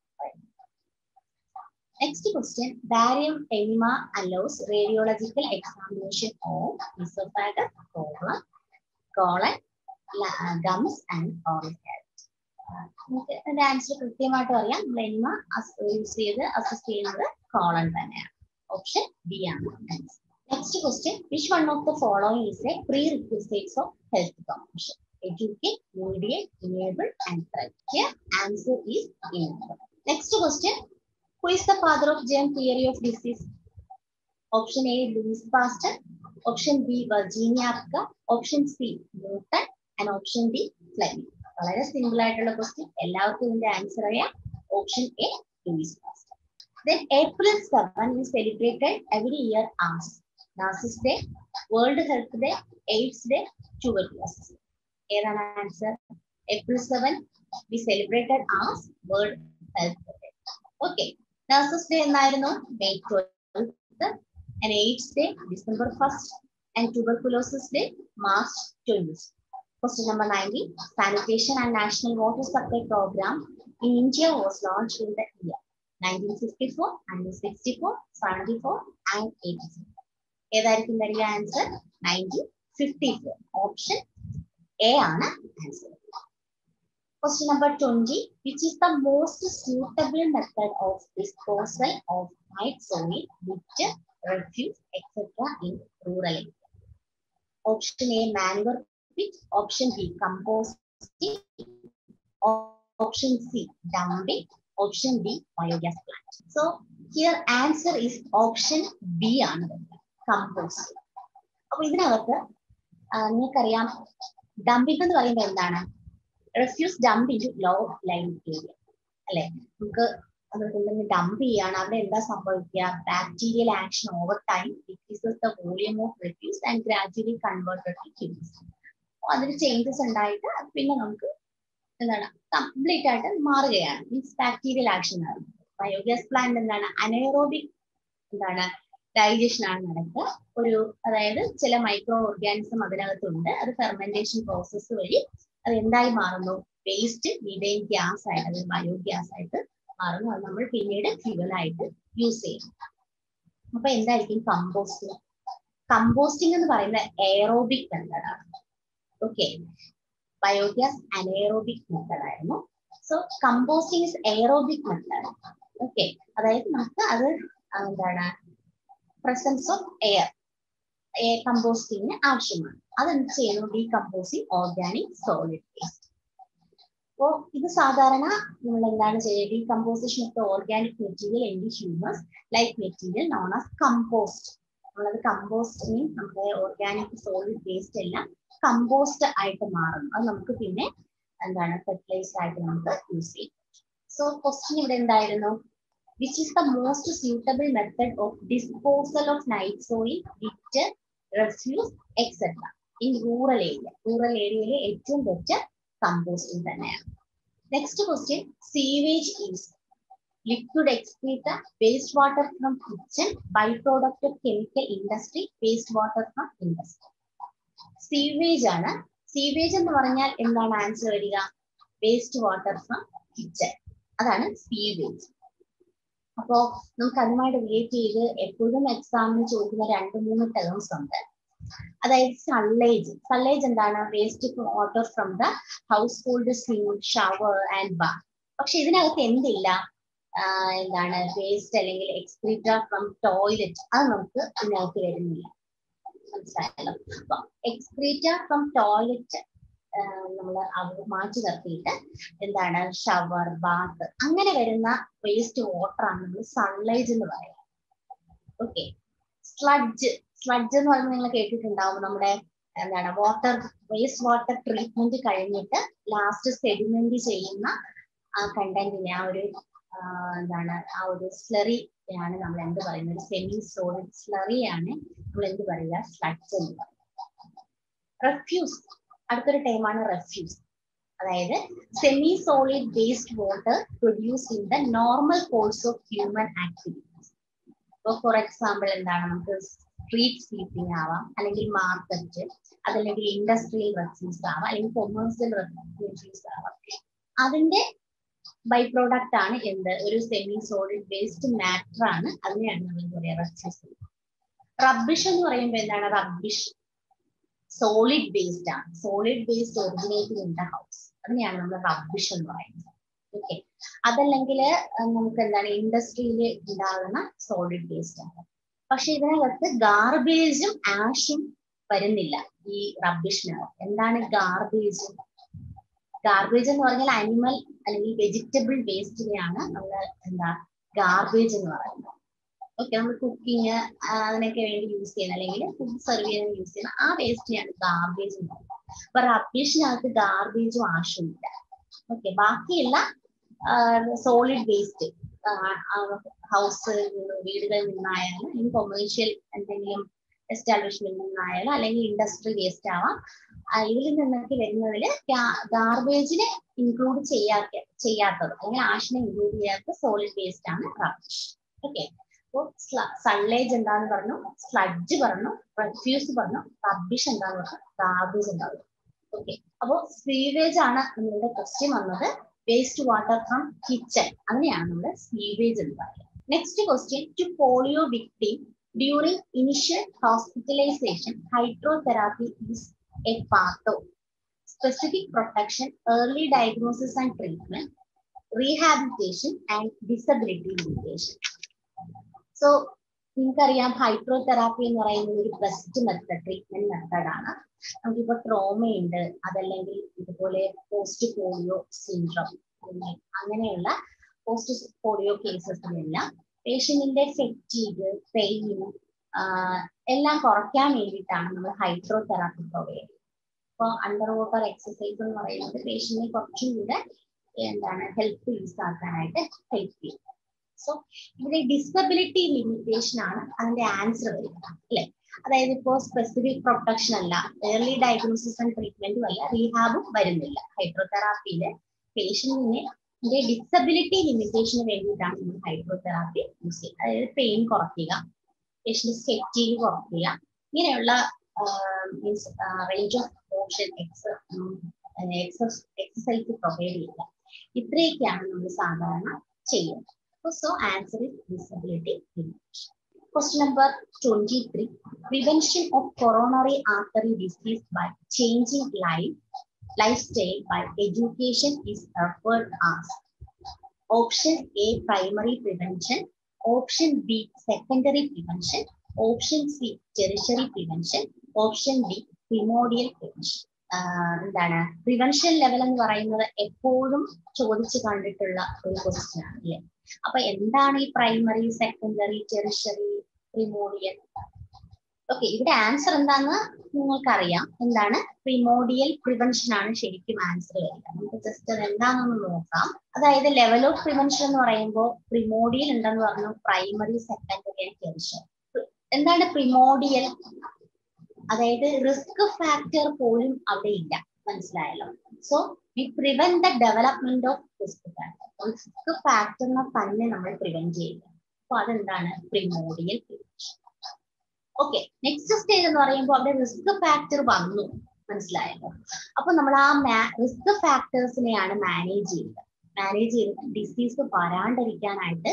Next question, barium enema allows radiological examination of esophagus, colon, colon, la- gums and oral cavity. നമുക്ക് അതിന്റെ ആൻസർ കൃത്യമായിട്ട് അറിയാം നമ്മൾ എനിമ യൂസ് ചെയ്ത് അസിസ്റ്റ് ചെയ്യുന്നത് കോളൺ തന്നെയാണ് ഓപ്ഷൻ ബി ആണ് next question which one of the following is a prerequisites of health promotion educate mediate enable and ത്രൈറ്റ് answer is enable next question Who is the father of germ theory of disease? Option A, Louis Pasteur. Option B, Virginia Apka. Option C, Newton. And option D, Fleming. വളരെ simple ആയിട്ടുള്ള question എല്ലാവർക്കും ഇതിന്റെ answer അറിയാം option A Louis Pasteur then April seven is celebrated every year as nurses day world health day AIDS day tuberculosis ഏതാണ് answer April seven we celebrated as world health day okay nurses day എന്നായിരുന്നു May twelfth and AIDS day December first and tuberculosis day March twenty Question number 19. Sanitation and National Water Supply Program in India was launched in the year 1954, 1964, 74, and 86. ഏതായിരിക്കും വരിക answer nineteen fifty four option A ആണ് answer Question number 20. Which is the most suitable method of disposal of night soil, litter, refuse, etc. in rural area? Option A, manure pit. Option B, composting. Option C, dumping. Option D, biogas plant. So here answer is option B ആണ് compost അപ്പൊ ഇതിനകത്ത് ആ, നിങ്ങൾക്കറിയാം dumping എന്ന് പറയുമ്പോൾ എന്താണ് refuse dump in low line area അല്ലെ നമുക്ക് എന്തെങ്കിലും ഡംപ് ചെയ്യാണ് അവിടെ എന്താ സംഭവിക്കുക bacterial action over time decreases the volume of refuse and gradually converted to humans അതിന് ചേഞ്ചസ് ഉണ്ടായിട്ട് അത് പിന്നെ നമുക്ക് എന്താണ് കംപ്ലീറ്റ് ആയിട്ട് മാറുകയാണ് മീൻസ് ബാക്ടീരിയൽ ആക്ഷൻ ആണ് ബയോഗ്യാസ് പ്ലാന്റ് എന്താണ് അനൈറോബിക് എന്താണ് ഡൈജഷൻ ആണ് നടക്കുക ഒരു അതായത് ചില മൈക്രോ ഓർഗാനിസം അതിനകത്തുണ്ട് അത് ഫെർമെന്റേഷൻ പ്രോസസ്സ് വഴി അത് എന്തായി മാറുന്നു വേസ്റ്റ് മീഥൈൻ ഗ്യാസ് ആയിട്ട് അത് ബയോഗ്യാസ് ആയിട്ട് മാറുന്നു അത് നമ്മൾ പിന്നീട് ഫ്യൂവൽ ആയിട്ട് യൂസ് ചെയ്യും അപ്പൊ എന്തായിരിക്കും കമ്പോസ്റ്റിംഗ് കമ്പോസ്റ്റിംഗ് എന്ന് പറയുന്നത് എയറോബിക് മെത്തഡാണ് ഓക്കെ ബയോഗ്യാസ് അനേറോബിക് മെത്തഡ് ആയിരുന്നു so composting is aerobic method okay അതായത് നമുക്ക് അത് എന്താണ് പ്രസൻസ് ഓഫ് എയർ എയർ കമ്പോസ്റ്റിങ്ങിന് ആവശ്യമാണ് അതെന്ത് ചെയ്യുന്നു ഡീകമ്പോസിങ് ഓർഗാനിക് സോളിഡ് വേസ്റ്റ് അപ്പോൾ ഇത് സാധാരണ നമ്മൾ എന്താണ് ചെയ്യുക decomposition of the organic material in the humus like material known as compost നമ്മളത് കമ്പോസ്റ്റ് മീൻസ് നമ്മുടെ ഓർഗാനിക് സോളിഡ് വേസ്റ്റ് എല്ലാം കമ്പോസ്റ്റ് ആയിട്ട് മാറുന്നു അത് നമുക്ക് പിന്നെ എന്താണ് ഫെർട്ടിലൈസ്ഡ് ആയിട്ട് നമുക്ക് യൂസ് ചെയ്യും സോ ക്വസ്റ്റ്യൻ ഇവിടെ എന്തായിരുന്നു which is the most suitable method of disposal of night soil with refuse etcetera in rural area rural ഏരിയയിലെ ഏറ്റവും ബെറ്റർ കമ്പോസ്റ്റിംഗ് തന്നെയാണ് next question sewage is liquid excreta waste water from kitchen by product of chemical industry waste water from industry sewage ആണ് sewage എന്ന് പറഞ്ഞാൽ എന്താണ് answer വരിക waste water from kitchen അതാണ് sewage അപ്പോ നമുക്ക് അതുമായിട്ട് റിലേറ്റ് ചെയ്ത് എപ്പോഴും എക്സാമിന് ചോദിക്കുന്ന രണ്ട് മൂന്ന് ടേംസ് ഉണ്ട് അതായത് സള്ളേജ് സള്ളേജ് എന്താണ് waste water from the household sink shower and bath പക്ഷെ ഇതിനകത്ത് എന്തില്ല ആഹ് എന്താണ് വേസ്റ്റ് അല്ലെങ്കിൽ എക്സ്ക്രീറ്റ ഫ്രം ടോയ്ലറ്റ് അത് നമുക്ക് ഇതിനകത്ത് വരുന്നില്ല മനസ്സിലായല്ലോ അപ്പൊ എക്സ്ക്രീറ്റ ഫ്രം ടോയ്ലറ്റ് നമ്മൾ മാറ്റി നിർത്തിയിട്ട് എന്താണ് ഷവർ ബാത്ത് അങ്ങനെ വരുന്ന വേസ്റ്റ് വാട്ടർ ആണ് നമ്മൾ സൺലൈറ്റ് എന്ന് പറയുന്നത് ഓക്കെ സ്ലഡ്ജ് സ്ലഡ്ജ് എന്ന് പറയുമ്പോൾ നിങ്ങൾ കേട്ടിട്ടുണ്ടാവും നമ്മുടെ എന്താണ് വാട്ടർ വേസ്റ്റ് വാട്ടർ ട്രീറ്റ്മെന്റ് കഴിഞ്ഞിട്ട് ലാസ്റ്റ് സെഡിമെന്റ് ചെയ്യുന്ന ആ കണ്ടന്റിനെ ആ ഒരു ആ, എന്താണ് ആ ഒരു സ്ലറി ആണ് നമ്മൾ എന്ത് പറയുന്നത് സെമി സോളിഡ് സ്ലറി ആണ് നമ്മൾ എന്ത് പറയുക സ്ലഡ്ജ് എന്ന് പറയുന്നത് റെഫ്യൂസ് അടുത്തൊരു ടൈമാണ് റെഫ്യൂസ് അതായത് semi solid waste water produce in the normal course of human activities ഇപ്പോൾ ഫോർ എക്സാമ്പിൾ എന്താണ് നമുക്ക് സ്ട്രീറ്റ് സ്വീപ്പിംഗ് ആവാം അല്ലെങ്കിൽ മാർക്കറ്റ് അതല്ലെങ്കിൽ ഇൻഡസ്ട്രിയൽ റെഫ്യൂസ് ആവാം അല്ലെങ്കിൽ കൊമേഴ്സ്യൽ റെഫ്യൂസ് ആവാം അതിന്റെ ബൈ പ്രോഡക്റ്റ് ആണ് എന്ത് ഒരു സെമി സോളിഡ് വേസ്റ്റ് മാറ്റർ ആണ് അതിനെയാണ് നമ്മൾ എന്താ പറയുക റെഫ്യൂസ് റബ്ബിഷ് എന്ന് പറയുമ്പോൾ എന്താണ് റബ്ബിഷ് സോളിഡ് വേസ്റ്റ് ആണ് solid waste originating in the house അതിനെയാണ് നമ്മൾ റബ്ബിഷ് എന്ന് പറയുന്നത് ഓക്കെ അതല്ലെങ്കിൽ നമുക്ക് എന്താണ് ഇൻഡസ്ട്രിയിൽ ഉണ്ടാകുന്ന സോളിഡ് വേസ്റ്റ് ആണ് പക്ഷെ ഇതിനകത്ത് ഗാർബേജും ആഷും വരുന്നില്ല ഈ റബ്ബിഷിനകത്ത് എന്താണ് ഗാർബേജ് ഗാർബേജ് എന്ന് പറഞ്ഞാൽ അനിമൽ അല്ലെങ്കിൽ വെജിറ്റബിൾ വേസ്റ്റിനെയാണ് നമ്മൾ എന്താ ഗാർബേജ് എന്ന് പറയുന്നത് ഓക്കെ നമ്മൾ കുക്കിങ് അതിനൊക്കെ വേണ്ടി യൂസ് ചെയ്യുന്ന അല്ലെങ്കിൽ ഫുഡ് സെർവ് ചെയ്യാൻ യൂസ് ചെയ്യുന്ന ആ വേസ്റ്റിനെയാണ് ഗാർബേജ് എന്ന് പറയുന്നത് അപ്പൊ റബ്ബിഷിനകത്ത് ഗാർബേജും ആഷും ഇല്ല ഓക്കെ ബാക്കിയുള്ള സോളിഡ് വേസ്റ്റ് ഹൗസ് വീടുകളിൽ നിന്നായാലും അല്ലെങ്കിൽ കൊമേഴ്ഷ്യൽ എന്തെങ്കിലും എസ്റ്റാബ്ലിഷ്മെന്റിൽ നിന്നായാലും അല്ലെങ്കിൽ ഇൻഡസ്ട്രി വേസ്റ്റ് ആവാം ആ, ഇതിൽ നിന്നൊക്കെ വരുന്നതിൽ ഗാർബേജിനെ ഇൻക്ലൂഡ് ചെയ്യാത്ത ചെയ്യാത്തത് അല്ലെങ്കിൽ ആഷിനെ ഇൻക്ലൂഡ് ചെയ്യാത്ത സോളിഡ് വേസ്റ്റ് ആണ് റബ്ബിഷ് ഓക്കെ അപ്പോൾ സൺലൈജ് എന്താന്ന് പറഞ്ഞു സ്ലഡ്ജ് പറഞ്ഞു റെഫ്യൂസ് പറഞ്ഞു റബ്ബിഷ് എന്താന്ന് പറഞ്ഞു ഗാർബേജ് എന്താന്ന് ഓക്കെ അപ്പോൾ സീവേജ് ആണ് നിങ്ങളുടെ ക്വസ്റ്റ്യൻ വന്നത് വേസ്റ്റ് വാട്ടർ ഫ്രം കിച്ചൺ അതിനെയാണ് നമ്മൾ സീവേജ് എന്ന് പറയുന്നത് next question to polio victim during initial hospitalisation hydrotherapy is a part of specific protection early diagnosis and treatment rehabilitation and disability limitation so നിങ്ങൾക്കറിയാം hydrotherapy എന്ന് പറയുന്നത് ഒരു best method treatment മെത്തഡാണ് നമുക്കിപ്പോ trauma ഉണ്ട് അതല്ലെങ്കിൽ ഇതുപോലെ പോസ്റ്റ് പോളിയോ സിൻഡ്രോം അങ്ങനെയുള്ള post polio കേസസിലെല്ലാം പേഷ്യന്റിന്റെ ഫെറ്റീഗ് പെയിൻ എല്ലാം കുറയ്ക്കാൻ വേണ്ടിയിട്ടാണ് നമ്മൾ ഹൈഡ്രോതെറാപ്പി പ്രൊവൈഡ് ചെയ്യുന്നത് ഇപ്പോൾ അണ്ടർ വാട്ടർ എക്സസൈസ് എന്ന് പറയുന്നത് പേഷ്യന്റിനെ കുറച്ചും കൂടെ എന്താണ് ഹെൽപ്പ് യൂസ് ആക്കാനായിട്ട് ഹെൽപ്പ് ചെയ്യും സോ ഇവിടെ ഡിസബിലിറ്റി ലിമിറ്റേഷൻ ആണ് അതിന്റെ ആൻസർ വരിക അല്ലെ അതായത് ഇപ്പോ സ്പെസിഫിക് പ്രൊട്ടക്ഷൻ അല്ല ഏർലി ഡയഗ്നോസിസ് ആൻഡ് ട്രീറ്റ്മെന്റും അല്ല റീഹാബും വരുന്നില്ല ഹൈഡ്രോതെറാപ്പിയില് പേഷ്യന്റിനെ ഡിസബിലിറ്റി ലിമിറ്റേഷന് വേണ്ടിയിട്ടാണ് നമ്മൾ ഹൈഡ്രോതെറാപ്പി യൂസ് ചെയ്യുന്നത് അതായത് പെയിൻ കുറയ്ക്കുക പേഷ്യന്റ് ഫെറ്റീവ് കുറയ്ക്കുക ഇങ്ങനെയുള്ള means range of option exercise provide ചെയ്യുക ഇത്രയൊക്കെയാണ് നമ്മൾ സാധാരണ ചെയ്യുന്നത് So answer is disability limitation. Question number 23. Prevention of coronary artery disease by changing life, lifestyle by education is referred as. Option A, primary prevention. Option B, secondary prevention. Option C, tertiary prevention. Option D, primordial prevention. എന്താണ് prevention level എന്ന് പറയുന്നത് എപ്പോഴും ചോദിച്ചു കണ്ടിട്ടുള്ള ഒരു question ആണ് അല്ലേ അപ്പൊ എന്താണ് ഈ primary secondary tertiary primordial okay ഇവിടെ ആൻസർ എന്താന്ന് നിങ്ങൾക്കറിയാം എന്താണ് പ്രിമോഡിയൽ പ്രിവെൻഷൻ ആണ് ശരിക്കും ആൻസർ വരിക നമുക്ക് ജസ്റ്റ് അത് എന്താണെന്ന് നോക്കാം അതായത് ലെവൽ ഓഫ് പ്രിവെൻഷൻ എന്ന് പറയുമ്പോൾ പ്രിമോഡിയൽ ഉണ്ടെന്ന് പറഞ്ഞു പ്രൈമറി സെക്കൻഡറി ആൻഡ് ടെറിഷറി എന്താണ് പ്രിമോഡിയൽ അതായത് റിസ്ക് ഫാക്ടർ പോലും അവിടെ ഇല്ല മനസ്സിലായല്ലോ so we prevent the development of risk factor risk ഫാക്ടറിനെ തന്നെ നമ്മൾ പ്രിവെന്റ് ചെയ്യുക അപ്പൊ അതെന്താണ് primordial prevention okay next stage എന്ന് പറയുമ്പോൾ അവിടെ റിസ്ക് ഫാക്ടർ വന്നു മനസ്സിലായല്ലോ അപ്പൊ നമ്മൾ ആ റിസ്ക് ഫാക്ടേഴ്സിനെയാണ് മാനേജ് ചെയ്യുക മാനേജ് ചെയ്തിട്ട് ഡിസീസ് വരാണ്ടിരിക്കാനായിട്ട്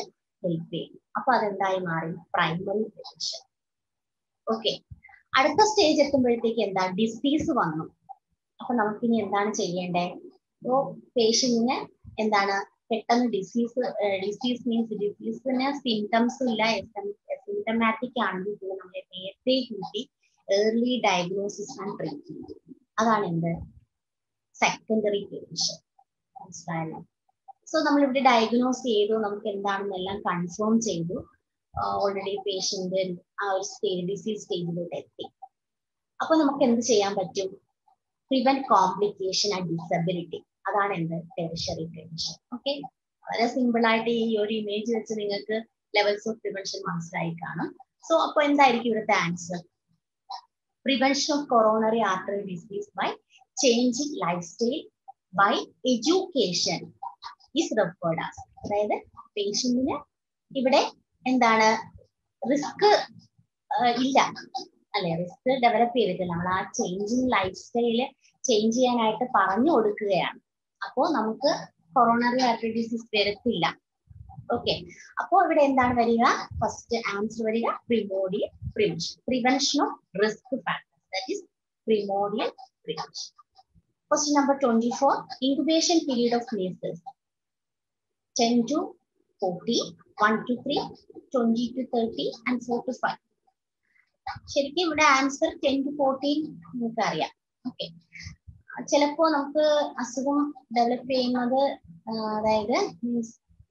ഹെൽപ്പ് ചെയ്യും അപ്പൊ അതെന്തായി മാറി പ്രൈമറി പ്രിവെൻഷൻ ഓക്കെ അടുത്ത സ്റ്റേജ് എത്തുമ്പോഴത്തേക്ക് എന്താ ഡിസീസ് വന്നു അപ്പൊ നമുക്കിനി എന്താണ് ചെയ്യേണ്ടേ അപ്പോ പേഷ്യന്റിന് എന്താണ് പെട്ടെന്ന് ഡിസീസ് ഡിസീസ് മീൻസ് ഡിസീസിന് സിംറ്റംസ് ഇല്ല സിംറ്റമാറ്റിക് ആണെങ്കിൽ പോലും നമ്മളെ നേരത്തെ കൂട്ടി ഏർലി ഡയഗ്നോസിസ് ആൻഡ് ട്രീറ്റ്മെന്റ് അതാണ് എന്ത് സെക്കൻഡറി പ്രിവെൻഷൻ മനസ്സിലായല്ലോ സോ നമ്മൾ ഇവിടെ ഡയഗ്നോസ് ചെയ്തു നമുക്ക് എന്താണെന്നെല്ലാം കൺഫേം ചെയ്തു ഓൾറെഡി പേഷ്യന്റ് ആ ഒരു സ്റ്റേജ് ഡിസീസ് സ്റ്റേജിലോട്ട് എത്തി അപ്പൊ നമുക്ക് എന്ത് ചെയ്യാൻ പറ്റും പ്രിവെന്റ് കോംപ്ലിക്കേഷൻ ആൻഡ് ഡിസബിലിറ്റി അതാണ് എന്ത് ടെറിഷറി പ്രിവെൻഷൻ ഓക്കെ വളരെ സിമ്പിൾ ആയിട്ട് ഈ ഒരു ഇമേജ് വെച്ച് നിങ്ങൾക്ക് ലെവൽസ് ഓഫ് പ്രിവെൻഷൻ മനസ്സിലായി കാണും സോ അപ്പൊ എന്തായിരിക്കും ഇവിടുത്തെ answer prevention of coronary artery disease by changing lifestyle by education is referred as അതായത് പേഷ്യന്റിന് ഇവിടെ എന്താണ് റിസ്ക് ഇല്ല അല്ലെ റിസ്ക് ഡെവലപ്പ് ചെയ്തിട്ടില്ല നമ്മൾ ആ ചേഞ്ചിങ് ലൈഫ് സ്റ്റൈല് ചേഞ്ച് ചെയ്യാനായിട്ട് പറഞ്ഞു കൊടുക്കുകയാണ് അപ്പോൾ നമുക്ക് കൊറോണറി ആർട്ടറി ഡിസീസ് വരത്തില്ല ഓക്കെ അപ്പോൾ ഇവിടെ എന്താണ് വരിക ഫസ്റ്റ് ആൻസർ വരിക primordial prevention prevention of risk factor that is primordial prevention question number twenty four incubation period of measles ten to forty one to three twenty to thirty and four to five ശരിക്കും ഇവിടെ answer ten to fourteen നമുക്ക് അറിയാം okay ചിലപ്പോ നമുക്ക് അസുഖം develop ചെയ്യുന്നത് അതായത് means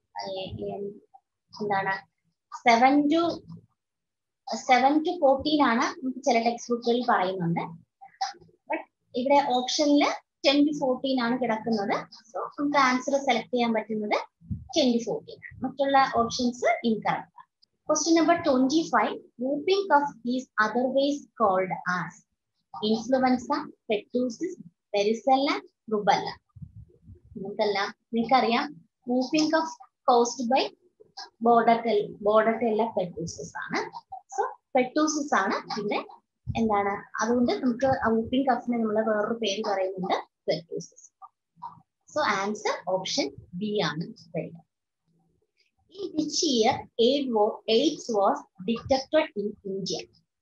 എന്താണ് seven to seven to fourteen ആണ് നമുക്ക് ചില ടെക്സ്റ്റ് ബുക്കുകളിൽ പറയുന്നുണ്ട് ബട്ട് ഇവിടെ ഓപ്ഷനിൽ ടെൻ ടു ഫോർട്ടീൻ ആണ് കിടക്കുന്നത് സോ നമുക്ക് ആൻസർ സെലക്ട് ചെയ്യാൻ പറ്റുന്നത് ടെൻ ടു ഫോർട്ടീൻ ആണ് മറ്റുള്ള ഓപ്ഷൻസ് ഇൻകറക്റ്റ് ആണ് question number twenty five whooping cough is otherwise called as influenza pertussis varicella rubella നിങ്ങൾക്കെല്ലാം നിങ്ങൾക്കറിയാം whooping cough caused by border Bordetella pertussis ആണ് സോ പെറ്റൂസിസ് ആണ് ഇവിടെ എന്താണ് അതുകൊണ്ട് നമുക്ക് വൂപ്പിംഗ് കഫിന് നമ്മൾ വേറൊരു പേര് പറയുന്നുണ്ട് pertussis so answer option B ആണ് വരിക In which year AIDS was detected in India?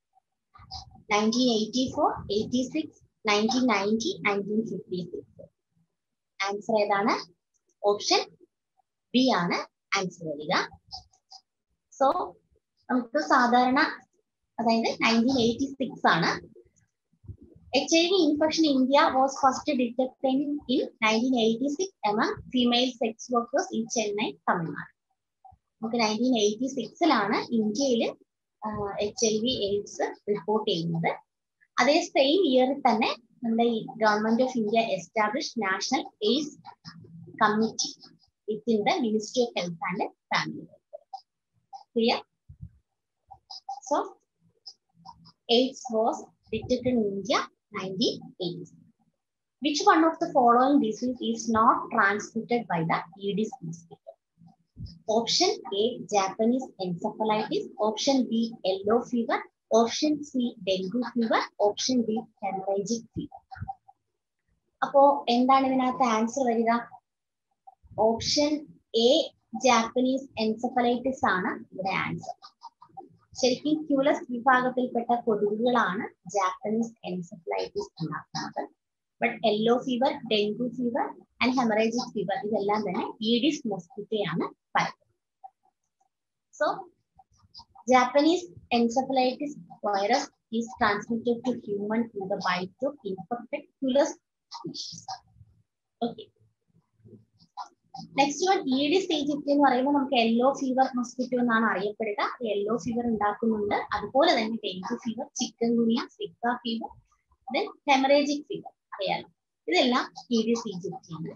1984, 86, 1990, 1956. Answer ഏതാണ് ഓപ്ഷൻ ബി ആണ് ആൻസർ വരിക സോ നമുക്ക് സാധാരണ അതായത് നയൻറ്റീൻ എയ്റ്റി സിക്സ് ആണ് H I V infection India was first detected in nineteen eighty six among female sex workers in Chennai Tamil Nadu നമുക്ക് nineteen eighty സിക്സിലാണ് ഇന്ത്യയിൽ H I V AIDS report ചെയ്യുന്നത് അതേ സെയിം ഇയറിൽ തന്നെ നമ്മുടെ ഈ government of India establish national AIDS committee within the ministry of health and family clear so AIDS was detected in India 1980. Which one of the following disease is not transmitted by the Aedes mosquito? Option A, Japanese encephalitis. Option B, yellow fever. Option C, dengue fever. Option D, hemorrhagic fever. അപ്പോ എന്താണ് ഇതിനകത്ത് answer വരിക option A Japanese encephalitis ആണ് ഇവിടെ answer ശരിക്കും Culex വിഭാഗത്തിൽപ്പെട്ട കൊതുകുകളാണ് Japanese encephalitis ഉണ്ടാക്കുന്നത് but yellow fever dengue fever and haemorrhagic fever ഇതെല്ലാം തന്നെ ഈഡിസ് മൊസ്കിറ്റയാണ് പരത്തുന്നത് so Japanese encephalitis virus is transmitted to human through the bite of infected Culex species. Okay. Next one Aedes aegypti എന്ന് പറയുമ്പോൾ നമുക്ക് yellow fever mosquito എന്നാണ് അറിയപ്പെടുക yellow fever ഉണ്ടാക്കുന്നുണ്ട് അതുപോലെ തന്നെ dengue fever chikungunya Zika fever then haemorrhagic fever അറിയാലോ ഇതെല്ലാം Aedes ഈജിപ്റ്റിയാണ്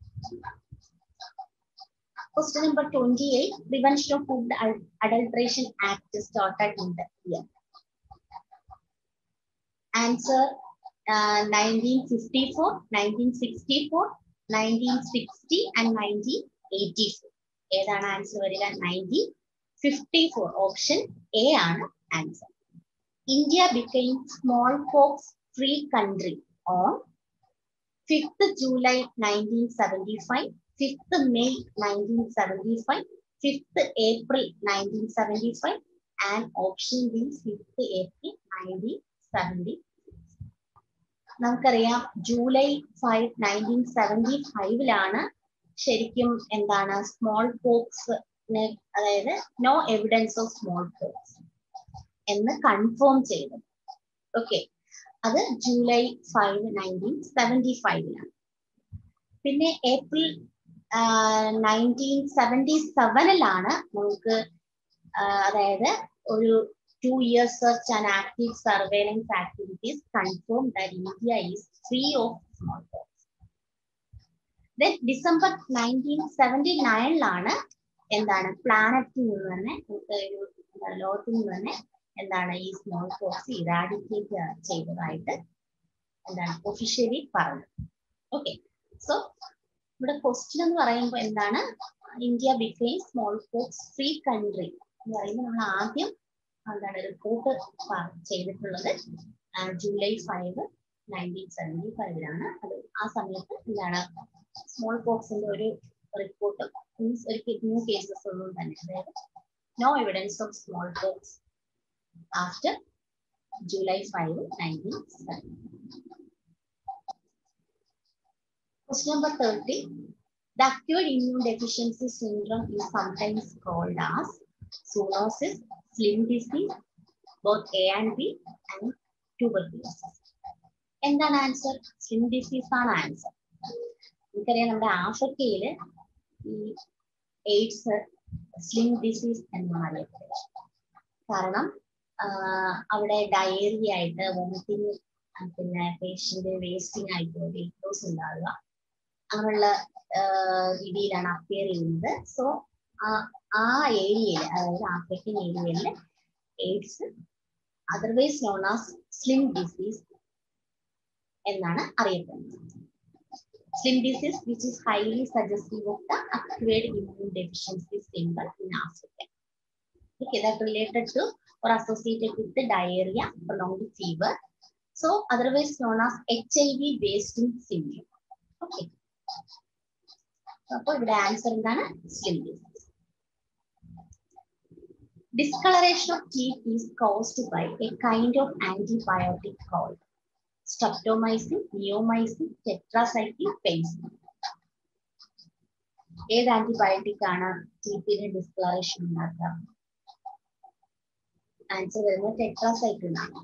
Question number 28, Prevention of Food Adulteration Act started in the year. Answer uh, 1954, 1964, 1960 and 1984. ഏതാണ് ആൻസർ വരിക nineteen fifty four option A ആണ് answer India became smallpox free country on fifth July nineteen seventy five fifth May nineteen seventy five fifth April nineteen seventy five and option B fifth April nineteen seventy നമുക്കറിയാം July five nineteen seventy ഫൈവിലാണ് ശരിക്കും എന്താണ് smallpox അതായത് no evidence of smallpox എന്ന് confirm ചെയ്തത് okay അത് July five nineteen seventy ഫൈവിലാണ് പിന്നെ ഏപ്രിൽ നയൻറ്റീൻ സെവൻറ്റി സെവനിലാണ് നമുക്ക് അതായത് ഒരു two years search and active surveillance activities confirm that India is free of smallpox then December nineteen seventy നയനിലാണ് എന്താണ് പ്ലാനറ്റിൽ നിന്ന് തന്നെ നമുക്ക് ഒരു ലോകത്തിൽ നിന്ന് തന്നെ എന്താണ് ഈ സ്മോൾ പോക്സ് ഇറാഡിക്കേറ്റ് ചെയ്തതായിട്ട് എന്താണ് ഒഫീഷ്യലി പറഞ്ഞത് ഓക്കെ സോ ഇവിടെ ക്വസ്റ്റ്യൻ എന്ന് പറയുമ്പോൾ എന്താണ് India became smallpox free country എന്ന് പറയുമ്പോൾ നമ്മൾ ആദ്യം എന്താണ് റിപ്പോർട്ട് ചെയ്തിട്ടുള്ളത് ജൂലൈ ഫൈവ് നയൻറ്റീൻ സെവൻറ്റി ഫൈവിലാണ് അത് ആ സമയത്ത് എന്താണ് സ്മോൾ പോക്സിന്റെ ഒരു റിപ്പോർട്ട് മീൻസ് ഒരു ന്യൂ കേസസ് ഒന്നും തന്നെ അതായത് no evidence of smallpox after July five nineteen seventy Question number 30. The acquired immune deficiency syndrome is sometimes called as zoonosis, slim disease, both A and B, and tuberculosis. എന്താണ് answer slim disease ആണ് answer നമുക്കറിയാം നമ്മുടെ ആഫ്രിക്കയിൽ ഈ AIDS slim disease എന്നാണ് അറിയപ്പെടുന്നത് കാരണം അവിടെ ഡയറി ആയിട്ട് വോമിറ്റിംഗ് പിന്നെ പേഷ്യന്റ് വേസ്റ്റിംഗ് ആയിട്ട് വെയിറ്റ് ലോസ് ഉണ്ടാവുക അങ്ങനെയുള്ള രീതിയിലാണ് അപ്പിയർ ചെയ്യുന്നത് സോ ആ ഏരിയയിൽ അതായത് ആഫ്രിക്കൻ ഏരിയയിൽ AIDS otherwise known as slim disease എന്നാണ് അറിയപ്പെടുന്നത് slim disease which is highly suggestive of the acquired immune deficiency symbol in Africa okay that related to or associated with the diarrhea prolonged fever so otherwise known as hiv wasting syndrome okay അപ്പോൾ ഇവിടെ answer എന്താണ് slim disease Discoloration of teeth is caused by a kind of antibiotic called streptomycin, neomycin, tetracycline, penicillin. ഏത് antibiotic ആണ് ടീത്തിന് discoloration ഉണ്ടാക്കുക answer വരുന്നത് tetracycline ആണ്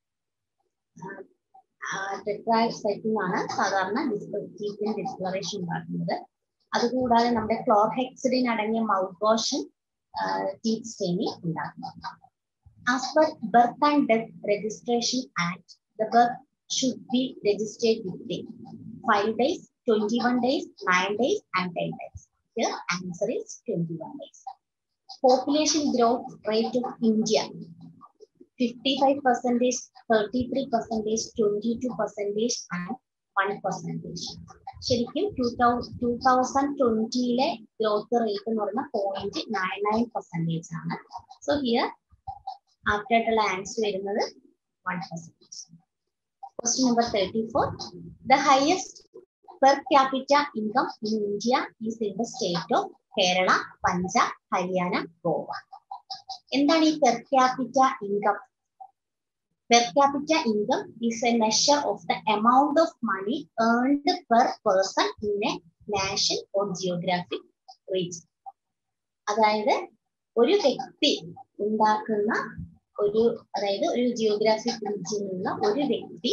tetracycline ആണ് സാധാരണ ടീത്തിന് ഡിസ്കളറേഷൻ ഉണ്ടാക്കുന്നത് അതുകൂടാതെ നമ്മുടെ ക്ലോർഹെക്സിഡിൻ അടങ്ങിയ മൗത്ത് വാഷൻ ടീത്ത് സ്റ്റെയിനി ഉണ്ടാക്കുന്നത് as per birth and death registration act the birth should be registered within five days twenty one days nine days and ten days Here answer is 21 days. Population growth rate of India 55 percentage, 33 percentage, 22 percentage and 1 percentage. ശരിക്കും two thousand ട്വന്റിയിലെ growth rate എന്ന് പറയുന്ന point nine nine percentage ആണ് so here after ആയിട്ടുള്ള answer വരുന്നത് one percentage question number thirty four the highest per capita income in India is in the state of Kerala, Punjab, Haryana, Goa. എന്താണ് ഈ per capita income per capita income is a measure of the amount of money earned per person in a nation or geographic region അതായത് ഒരു വ്യക്തി ഉണ്ടാക്കുന്ന ഒരു അതായത് ഒരു geographic റീജിയനിലുള്ള ഒരു വ്യക്തി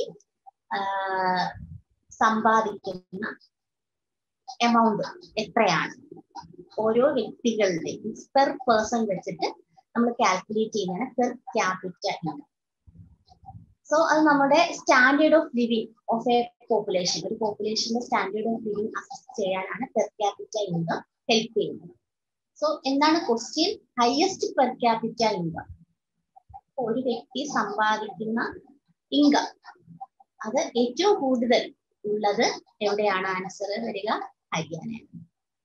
സമ്പാദിക്കുന്ന എമൗണ്ട് എത്രയാണ് ഓരോ വ്യക്തികളുടെയും പെർ പേഴ്സൺ വെച്ചിട്ട് നമ്മൾ കാൽക്കുലേറ്റ് ചെയ്യുന്നതാണ് പെർ ക്യാപിറ്റ ഇൻകം സോ അത് നമ്മുടെ standard of living of a population ഒരു പോപ്പുലേഷന്റെ സ്റ്റാൻഡേർഡ് ഓഫ് ലിവിങ് അസസ് ചെയ്യാനാണ് പെർ ക്യാപിറ്റ ഇൻകം ഹെൽപ്പ് ചെയ്യുന്നത് സോ എന്താണ് question highest per capita income ഒരു വ്യക്തി സമ്പാദിക്കുന്ന ഇൻകം അത് ഏറ്റവും കൂടുതൽ ഉള്ളത് എവിടെയാണ് ആൻസർ വരിക ഹരിയാനയാണ്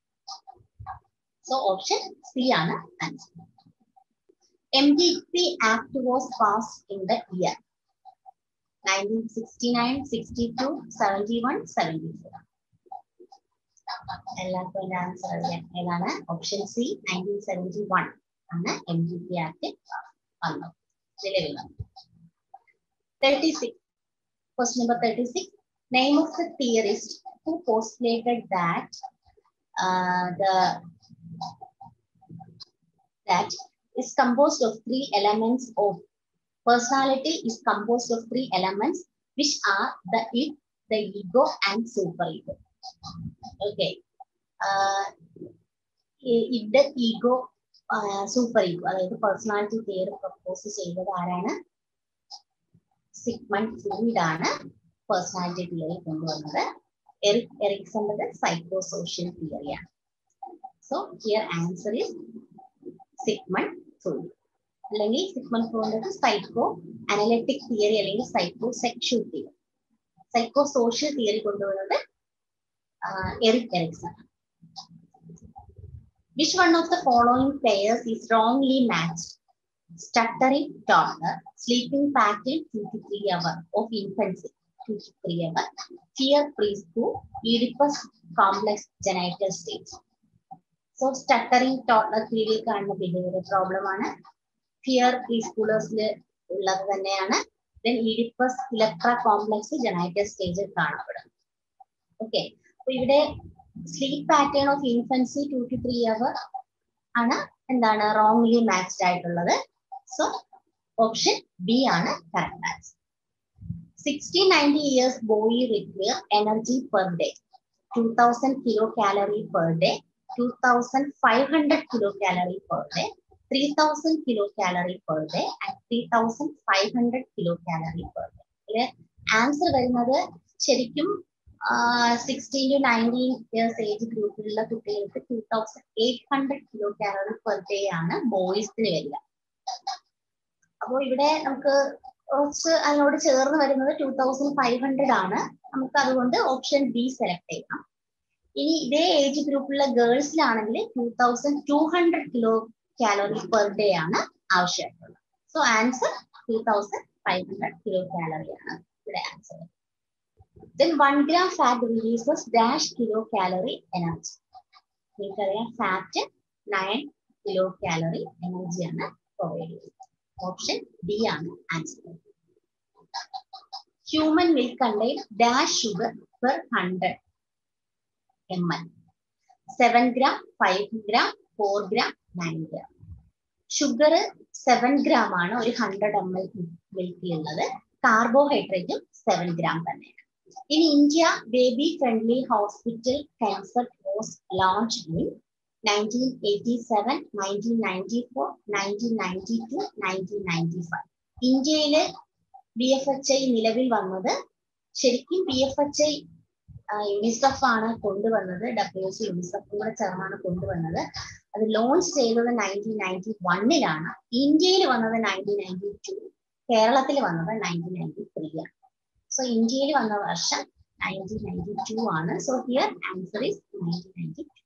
സോ ഓപ്ഷൻ സി ആണ് answer M D P act was pass in the year nineteen sixty nine sixty two seventy one seventy four എല്ലാവർക്കും ആൻസർ അറിയാം ഏതാണ് option C nineteen seventy one ആണ് എം ജി പി ആക്ട് വന്നത് നിലവിൽ വന്നത് thirty six question number thirty six name of the theorist who postulated that the that is composed of three elements of personality is composed of three elements which are the id the ego and super ego okay uh, id ego superego അതായത് personality theory propose ചെയ്തത് ആരാണ് Sigmund Freud ആണ് personality theory കൊണ്ടുവന്നത് Erik എറിക്സന്റെ psychosocial തിയറിയാണ് so here answer is Sigmund Freud അല്ലെങ്കിൽ Sigmund Freud psychoanalytic theory അല്ലെങ്കിൽ psychosexual theory psychosocial theory കൊണ്ടുവന്നത് Erik Erikson Which one of the following pairs is wrongly matched? Stuttering toddler, sleeping pattern 2 to 3 hour of infancy, 2 to 3 hour, fear preschool, Oedipus complex genital stage. So stuttering toddler തിയറിയിൽ കാണുന്ന behaviour problem ആണ് fear പ്രീസ്കൂളേഴ്സിൽ ഉള്ളത് തന്നെയാണ് then Oedipus Electra complex genital സ്റ്റേജിൽ കാണപ്പെടും okay അപ്പൊ ഇവിടെ sleep pattern of infancy to two three hour ആണ് എന്താണ് റോങ്ലി മാച്ച്ഡ് ആയിട്ടുള്ളത് സോ ഓപ്ഷൻ ബി ആണ് correct answer sixty ninety years boy require energy per day two thousand kilocalorie per day two thousand five hundred kilocalorie per day three thousand kilocalorie per day and three thousand five hundred kilocalorie per day ഇതില് answer വരുന്നത് ശരിക്കും sixteen to nineteen years age ഗ്രൂപ്പിലുള്ള കുട്ടികൾക്ക് two thousand eight hundred kilocalorie per day ആണ് ബോയ്സിന് വരിക അപ്പോൾ ഇവിടെ നമുക്ക് കുറച്ച് അതിനോട് ചേർന്ന് വരുന്നത് ടൂ തൗസൻഡ് ഫൈവ് ഹൺഡ്രഡ് ആണ് നമുക്ക് അതുകൊണ്ട് ഓപ്ഷൻ ബി സെലക്ട് ചെയ്യാം ഇനി ഇതേ ഏജ് ഗ്രൂപ്പിലുള്ള ഗേൾസിലാണെങ്കിൽ two thousand two hundred kilocalorie per day ആണ് ആവശ്യമായിട്ടുള്ളത് so answer two thousand five hundred kilocalorie ആണ് ഇവിടെ answer then 1 gram fat releases dash kilocalorie energy. നിങ്ങൾക്കറിയാം ഫാറ്റ് നയൻ കിലോ കാലറി എനർജിയാണ് പ്രൊവൈഡ് ചെയ്യുന്നത് ഓപ്ഷൻ ഡി ആണ് answer human milk contain dash sugar per hundred M L seven gram five gram four gram nine gram sugar seven gram ആണ് ഒരു hundred M L മിൽക്കിലുള്ളത് കാർബോഹൈഡ്രേറ്റും seven gram തന്നെയാണ് In India, baby friendly hospital concept was launched in 1987, 1994, 1992, 1995. ഇന്ത്യയില് B F H I നിലവിൽ വന്നത് ശരിക്കും B F H I UNICEF ആണ് കൊണ്ടുവന്നത് ഡബ്ല്യു സി യുനിസെഫും കൂടെ ചേർന്നാണ് കൊണ്ടുവന്നത് അത് ലോഞ്ച് ചെയ്തത് നയൻറ്റീൻ നയൻറ്റി വണ്ണിലാണ് ഇന്ത്യയിൽ വന്നത് നയൻറ്റീൻ നയൻറ്റി ടു കേരളത്തിൽ വന്നത് നയൻറ്റീൻ നയൻറ്റി ത്രീ ആണ് സോ ഇന്ത്യയിൽ വന്ന വർഷം നയൻറ്റീൻ നയൻറ്റി ടു ആണ് so here answer is nineteen ninety two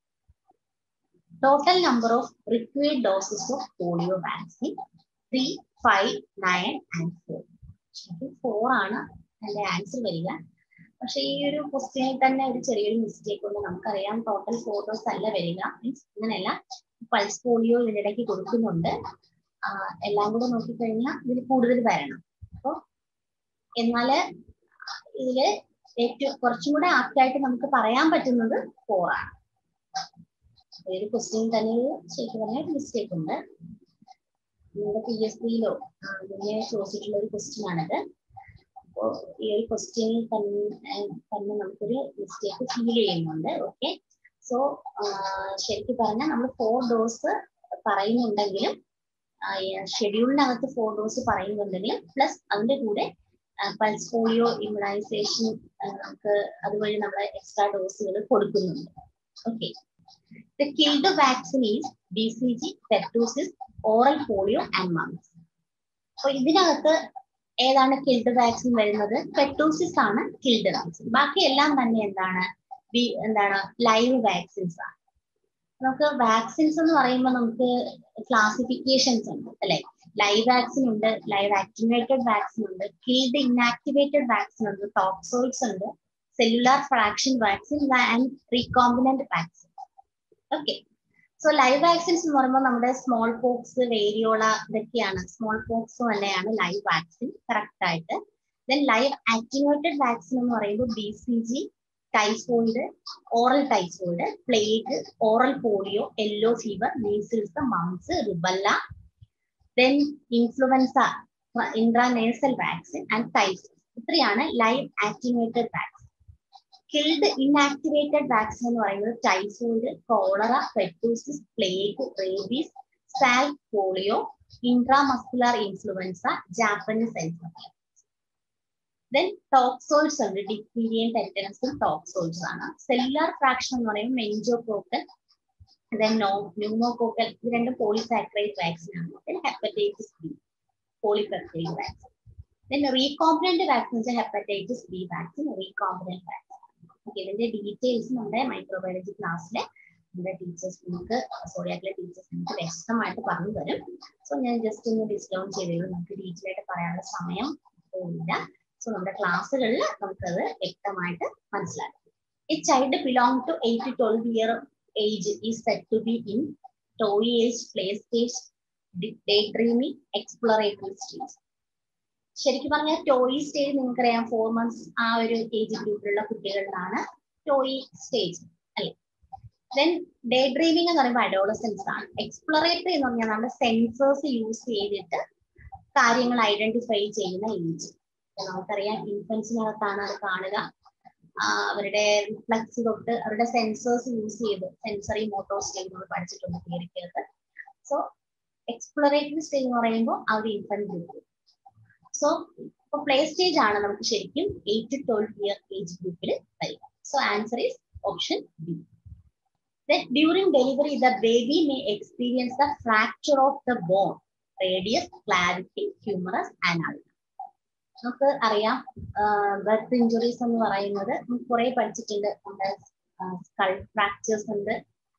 total number of required doses of polio vaccine three five nine and four four ആണ് അതിന്റെ answer വരിക പക്ഷെ ഈ ഒരു ക്വസ്റ്റ്യനിൽ തന്നെ ഒരു ചെറിയൊരു മിസ്റ്റേക്ക് ഉണ്ട് നമുക്കറിയാം ടോട്ടൽ ഫോർ ഡോസ് അല്ല വരിക മീൻസ് അങ്ങനെയല്ല പൾസ് പോളിയോ ഇതിനിടയ്ക്ക് കൊടുക്കുന്നുണ്ട് എല്ലാം കൂടെ നോക്കിക്കഴിഞ്ഞാൽ ഇതിൽ കൂടുതൽ വരണം അപ്പോൾ എന്നാല് ഇതില് ഏറ്റവും കുറച്ചും കൂടെ ആപ്റ്റായിട്ട് നമുക്ക് പറയാൻ പറ്റുന്നത് ഫോർ ആണ് ഒരു ക്വസ്റ്റ്യൻ തന്നെ ഒരു ശരിക്കും പറഞ്ഞാൽ മിസ്റ്റേക്ക് ഉണ്ട് നിങ്ങളുടെ പി എസ് സിയിലോ അതിനെ ചോദിച്ചിട്ടുള്ള ഒരു ക്വസ്റ്റ്യൻ ആണിത് അപ്പോൾ ഈ ഒരു ക്വസ്റ്റ്യനിൽ തന്നെ തന്നെ നമുക്കൊരു മിസ്റ്റേക്ക് ഫീൽ ചെയ്യുന്നുണ്ട് ഓക്കെ സോ ശരിക്കും പറഞ്ഞാൽ നമ്മൾ ഫോർ ഡോസ് പറയുന്നുണ്ടെങ്കിലും ഷെഡ്യൂളിനകത്ത് ഫോർ ഡോസ് പറയുന്നുണ്ടെങ്കിലും പ്ലസ് അതിന്റെ കൂടെ പൾസ് പോളിയോ ഇമ്മ്യൂണൈസേഷൻ നമുക്ക് അതുവഴി നമ്മൾ എക്സ്ട്രാ ഡോസുകൾ കൊടുക്കുന്നുണ്ട് okay the killed vaccine is B C G pertussis oral polio and mumps അപ്പൊ ഇതിനകത്ത് ഏതാണ് കിൽഡ് വാക്സിൻ വരുന്നത് പെറ്റോസിസ് ആണ് കിൽഡ് വാക്സിൻ ബാക്കി എല്ലാം തന്നെ എന്താണ് ബി എന്താണ് ലൈവ് വാക്സിൻസ് ആണ് നമുക്ക് വാക്സിൻസ് എന്ന് പറയുമ്പോൾ നമുക്ക് ക്ലാസിഫിക്കേഷൻസ് ഉണ്ട് അല്ലെ ലൈവ് വാക്സിൻ ഉണ്ട് ലൈവ് ആക്ടിവേറ്റഡ് വാക്സിൻ ഉണ്ട് കിൽഡ് ഇൻആക്ടിവേറ്റഡ് വാക്സിൻ ഉണ്ട് ടോക്സോയിഡ്സ് ഉണ്ട് cellular fraction vaccine and recombinant vaccine. Okay. So live vaccines എന്ന് പറയുമ്പോൾ നമ്മുടെ സ്മോൾ പോക്സ് വേരിയോള ഇതൊക്കെയാണ് സ്മോൾ പോക്സും തന്നെയാണ് ലൈവ് വാക്സിൻ കറക്റ്റ് ആയിട്ട് ദെൻ ലൈവ് ആക്ടിവേറ്റഡ് വാക്സിൻ എന്ന് പറയുമ്പോൾ B C G typhoid oral typhoid plague oral polio yellow fever measles mumps rubella then influenza intranasal vaccine and typhoid ഇത്രയാണ് live activated vaccine killed inactivated vaccine എന്ന് പറയുന്നത് typhoid cholera pertussis plague rabies Salk polio intramuscular influenza Japanese influenza then toxoids ഉണ്ട് diphtheria ടെറ്റനസും ടോക്സോൾസ് ആണ് cellular fraction എന്ന് പറയുമ്പോൾ മെൻജോകോക്കൽ then no pneumococcal ഇത് രണ്ടും polysaccharide vaccine ആണ് then hepatitis B polypeptide vaccine then recombinant vaccine hepatitis B vaccine recombinant vaccine okay ഇതിന്റെ details നമ്മുടെ microbiology ക്ലാസ്സിലെ നമ്മുടെ ടീച്ചേഴ്സ് നിങ്ങൾക്ക് സോഡിയാക്കിലെ ടീച്ചേഴ്സ് നിങ്ങൾക്ക് വ്യക്തമായിട്ട് പറഞ്ഞു തരും സോ ഞാൻ ജസ്റ്റ് ഒന്ന് ഡിസ്കൗണ്ട് ചെയ്തത് നമുക്ക് ഡീറ്റെയിൽ ആയിട്ട് പറയാനുള്ള സമയം ഇല്ല സോ നമ്മുടെ ക്ലാസ്സുകളിൽ നമുക്കത് വ്യക്തമായിട്ട് മനസ്സിലാക്കാം a child belong to eight to twelve year age is set to be in toy age play stage day dreaming exploratory stage ശരിക്കും പറഞ്ഞാൽ ടോയ് സ്റ്റേജ് നിങ്ങൾക്കറിയാം ഫോർ മന്ത്സ് ആ ഒരു ഏജ് ഗ്രൂപ്പിലുള്ള കുട്ടികളിലാണ് ടോയ് സ്റ്റേജ് അല്ലെ ദെൻ ഡേ ഡ്രീമിംഗ് എന്ന് പറയുമ്പോൾ അഡോളസെൻസ് ആണ് എക്സ്പ്ലോറേറ്ററി എന്ന് പറഞ്ഞാൽ നമ്മുടെ സെൻസേഴ്സ് യൂസ് ചെയ്തിട്ട് കാര്യങ്ങൾ ഐഡന്റിഫൈ ചെയ്യുന്ന ഏജ് നമുക്കറിയാം ഇൻഫൻസിനകത്താണ് അത് കാണുക അവരുടെ റിഫ്ലക്സ് തൊട്ട് അവരുടെ സെൻസേഴ്സ് യൂസ് ചെയ്ത് സെൻസറി മോട്ടോർ സ്റ്റേജ് നമ്മൾ പഠിച്ചിട്ടുണ്ട് തിയറിക്കകത്ത് സോ എക്സ്പ്ലോറേറ്ററി സ്റ്റേജ് എന്ന് പറയുമ്പോൾ ആ ഒരു ഇൻഫന്റ് ഗ്രൂപ്പ് സോ ഇപ്പൊ പ്ലേ സ്റ്റേജ് ആണ് നമുക്ക് ശരിക്കും eight to twelve year age ഗ്രൂപ്പിൽ വരിക so answer is option B during delivery the baby may experience the fracture of the bone radius clarity humerus and നമുക്ക് അറിയാം ബർത്ത് ഇഞ്ചുറീസ് എന്ന് പറയുന്നത് കുറെ പഠിച്ചിട്ടുണ്ട് നമ്മുടെ സ്കൾ ഫ്രാക്ചേഴ്സ് ഉണ്ട്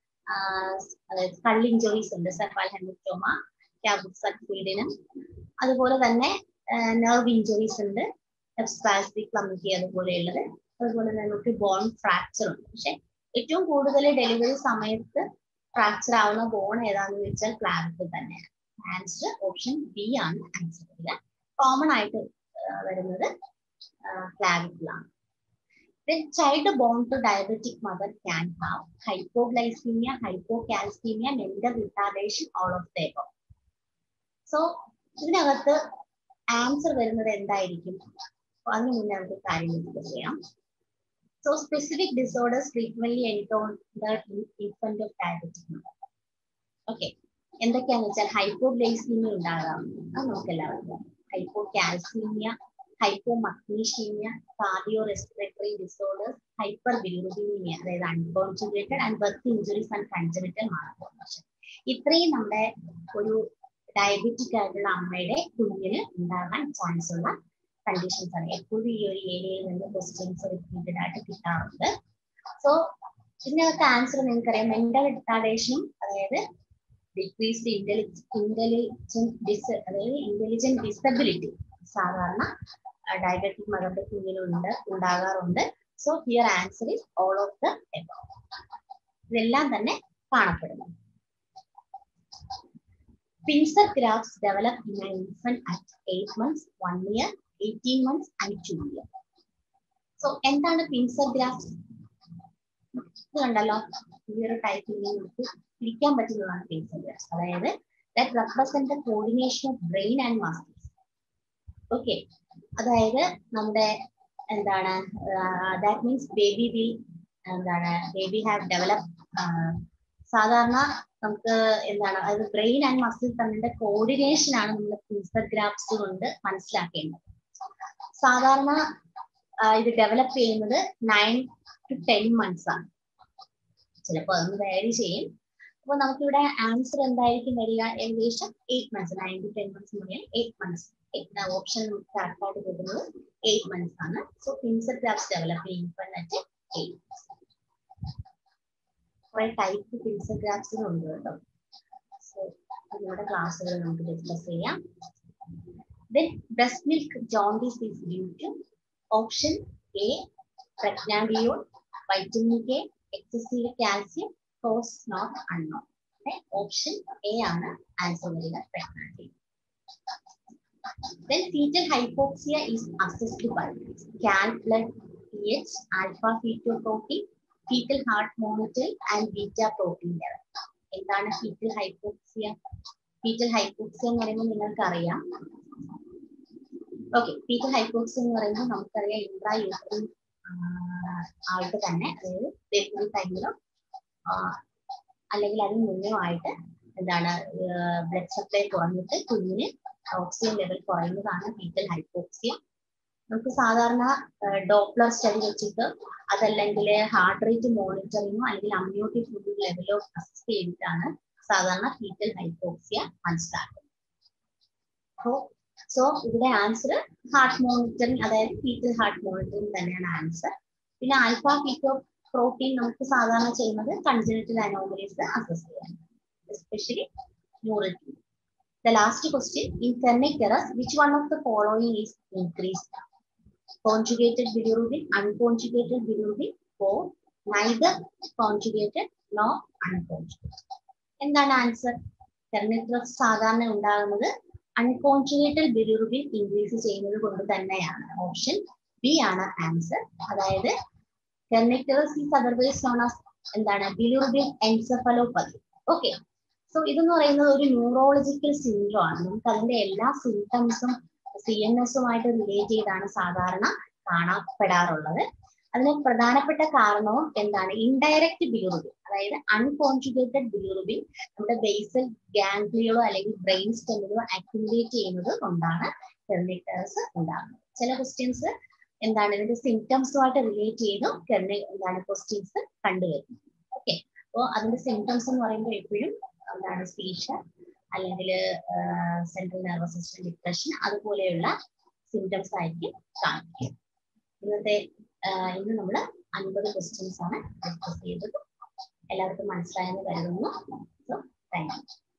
അതായത് സ്കൾ ഇഞ്ചുറീസ് ഉണ്ട് സെഫാൽ ഹെമിറ്റോമ ക്യാബുക് സക്സീഡിനും അതുപോലെ തന്നെ നെർവ് ഇഞ്ചുറീസ് ഉണ്ട് എബ്സ്പാസ്റ്റിക് ക്ലമിറ്റി അതുപോലെയുള്ളത് അതുപോലെ തന്നെ നമുക്ക് ബോൺ ഫ്രാക്ചർ ഉണ്ട് പക്ഷെ ഏറ്റവും കൂടുതൽ ഡെലിവറി സമയത്ത് ഫ്രാക്ചർ ആവുന്ന ബോൺ ഏതാന്ന് വെച്ചാൽ ക്ലാവിക്കിൾ തന്നെയാണ് ആൻസർ ഓപ്ഷൻ ബി ആണ് ആൻസർ വരിക കോമൺ ആയിട്ട് വരുന്നത് ക്ലാവിക്കിൾ ആണ് child born to diabetic mother can have hypoglycemia hypocalcemia mental retardation all of the above so ഇതിനകത്ത് ആൻസർ വരുന്നത് എന്തായിരിക്കും അതിന് മുന്നേ നമുക്ക് കാര്യം ഡിസ്കസ് ചെയ്യാം so specific disorders frequently encounter in infant of diabetic mother okay എന്തൊക്കെയാന്ന് വെച്ചാൽ ഹൈപ്പോഗ്ലൈസീമിയ ഉണ്ടാകാം അത് നമുക്ക് എല്ലാവർക്കും hypocalcemia hypomagnesemia cardio respiratory disorders hyperbilirubinemia അതായത് unconjugated and birth injuries and congenital malformation ഇത്രയും നമ്മുടെ ഒരു ഡയബറ്റിക് ആയിട്ടുള്ള അമ്മയുടെ കുഞ്ഞിന് ഉണ്ടാകാൻ ചാൻസ് ഉള്ള കണ്ടീഷൻസ് ആണ് എപ്പോഴും ഈ ഒരു ഏരിയയിൽ നിന്ന് ക്വസ്റ്റ്യൻസ് റിപ്പീറ്റഡ് ആയിട്ട് കിട്ടാറുണ്ട് സോ ഇതിനകത്ത് ആൻസർ നിങ്ങൾക്കറിയാം മെന്റൽ റിട്ടാർഡേഷനും അതായത് ഡിക്രീസ്ഡ് ഇന്റലിജന്റ് ഡിസ് അതായത് ഇന്റലിജന്റ് ഡിസബിലിറ്റി സാധാരണ ഡയബറ്റിക് മദറിന്റെ കുഞ്ഞിനുണ്ട് ഉണ്ടാകാറുണ്ട് so here answer is all of the ഇതെല്ലാം തന്നെ കാണപ്പെടുന്നു Pincer grafts develop in an infant at 8 months, 1 year, 18 months and 2 years. So എന്താണ് പിൻസർ ഗ്രാഫ്റ്റ് ഇത് കണ്ടല്ലോ ഈ ഒരു ടൈപ്പിൽ നമുക്ക് പിടിക്കാൻ പറ്റുന്നതാണ് പിൻസർ ഗ്രാഫ്റ്റ് അതായത് that represent the coordination of brain and muscles okay അതായത് നമ്മുടെ എന്താണ് ദാറ്റ് മീൻസ് ബേബി വിൽ എന്താണ് ബേബി ഹാവ് ഡെവലപ്പ് സാധാരണ നമുക്ക് എന്താണ് അതായത് ബ്രെയിൻ ആൻഡ് മസിൽ തമ്മിലുള്ള കോർഡിനേഷൻ ആണ് നമ്മൾ ഫിൻസർ ഗ്രാഫ്സ് കൊണ്ട് മനസ്സിലാക്കേണ്ടത് സാധാരണ ഇത് ഡെവലപ്പ് ചെയ്യുന്നത് നയൻ ടു ടെൻ മന്ത്സ് ആണ് ചിലപ്പോൾ അതൊന്ന് വേരി ചെയ്യും അപ്പൊ നമുക്കിവിടെ ആൻസർ എന്തായിരിക്കും വരിക ഏകദേശം eight months nine to ten months എന്ന് പറഞ്ഞാൽ എയ്റ്റ് മന്ത്സ് ഓപ്ഷൻ നമുക്ക് കറക്റ്റ് ആയിട്ട് കിട്ടുന്നത് എയ്റ്റ് മന്ത്സ് ആണ് സോ ഫിൻസർ ഗ്രാഫ്സ് ഡെവലപ്പ് ചെയ്യുമ്പോൾ അറ്റ് എയ്റ്റ് മന്ത്സ് കുറെ ടൈപ്പ് ഫിൻസോഗ്രാഫ്സുകൾ ഉണ്ട് കേട്ടോ സോ നമ്മുടെ ക്ലാസ്സുകൾ നമുക്ക് ഡിസ്കസ് ചെയ്യാം then breast milk jaundice is due to option A pregnanediol vitamin K excessive calcium cause not unknown option A ആണ് ആൻസർ വരിക pregnanediol Then fetal hypoxia is assessed by scan blood pH, alpha fetoprotein, fetal heart monitor and beta protein level. എന്താണ് fetal hypoxia fetal hypoxia എന്ന് പറയുമ്പോൾ നിങ്ങൾക്കറിയാം okay fetal hypoxia എന്ന് പറയുമ്പോൾ നമുക്കറിയാം intra യൂട്രൽ ആയിട്ട് തന്നെ അതായത് ഡെലിവറി ടൈമിലോ അല്ലെങ്കിൽ അതിന് മുന്നേ ആയിട്ട് എന്താണ് ബ്ലഡ് സപ്ലൈ കുറഞ്ഞിട്ട് കുഞ്ഞിന് ഓക്സിജൻ ലെവൽ കുറയുന്നതാണ് ഫീറ്റൽ ഹൈപ്പോക്സിയ നമുക്ക് സാധാരണ ഡോപ്ലർ സ്റ്റഡി വെച്ചിട്ട് അതല്ലെങ്കിൽ ഹാർട്ട് റേറ്റ് മോണിറ്ററിങ്ങോ അല്ലെങ്കിൽ അമ്യൂണിറ്റി ഫുഡ് ലെവലോ അസിസ്റ്റ് ചെയ്തിട്ടാണ് സാധാരണ ഫീറ്റൽ ഹൈപ്പോക്സിയ മനസ്സിലാക്കുന്നത് അപ്പോൾ സോ ഇവിടെ ആൻസർ ഹാർട്ട് മോണിറ്ററിങ് അതായത് ഫീറ്റൽ ഹാർട്ട് മോണിറ്ററിങ് തന്നെയാണ് ആൻസർ പിന്നെ ആൽഫ ഫീറ്റോ പ്രോട്ടീൻ നമുക്ക് സാധാരണ ചെയ്യുന്നത് കൺജനിറ്റൽ അനോമലീസ് അസസ് ചെയ്യാൻ especially neural The last question, in Kernicterus, which one of the following is increased? Conjugated bilirubin, unconjugated bilirubin, or neither conjugated nor unconjugated. എന്താണ് answer kernicterus സാധാരണ ഉണ്ടാകുന്നത് unconjugated bilirubin increase ചെയ്യുന്നത് കൊണ്ട് തന്നെയാണ് option B ആണ് answer അതായത് kernicterus is otherwise known as എന്താണ് bilirubin encephalopathy okay so ഇതെന്ന് പറയുന്നത് ഒരു ന്യൂറോളജിക്കൽ സിൻഡ്രോ ആണ് നമുക്ക് അതിന്റെ എല്ലാ സിംറ്റംസും സി എൻ എസുമായിട്ട് റിലേറ്റ് ചെയ്താണ് സാധാരണ കാണപ്പെടാറുള്ളത് അതിന് പ്രധാനപ്പെട്ട കാരണവും എന്താണ് ഇൻഡയറക്റ്റ് ബിലിറുബിൻ അതായത് അൺകോൺജുഗേറ്റഡ് ബിലിറുബിൻ നമ്മുടെ ബേസൽ ഗാംഗ്ലിയോ അല്ലെങ്കിൽ ബ്രെയിൻ സ്റ്റെമിലോ അക്യുമുലേറ്റ് ചെയ്യുന്നത് കൊണ്ടാണ് കെർണിക്ടേഴ്സ് ഉണ്ടാകുന്നത് ചില ക്വസ്റ്റ്യൻസ് എന്താണ് ഇതിന്റെ സിംറ്റംസുമായിട്ട് റിലേറ്റ് ചെയ്തു കെർണി എന്താണ് ക്വസ്റ്റ്യൻസ് കണ്ടുവരുന്നത് ഓക്കെ അപ്പോൾ അതിന്റെ സിംറ്റംസ് എന്ന് പറയുമ്പോൾ എപ്പോഴും എന്താണ് സീഷർ അല്ലെങ്കിൽ സെൻട്രൽ നെർവസ് സിസ്റ്റം ഡിപ്രഷൻ അതുപോലെയുള്ള സിംറ്റംസ് ആയിരിക്കും കാണിക്കുക ഇന്നത്തെ ഇന്ന് നമ്മൾ അൻപത് ക്വസ്റ്റ്യൻസ് ആണ് ഡിസ്കസ് ചെയ്തത് എല്ലാവർക്കും മനസ്സിലായെന്ന് കരുതുന്നു സോ താങ്ക് യു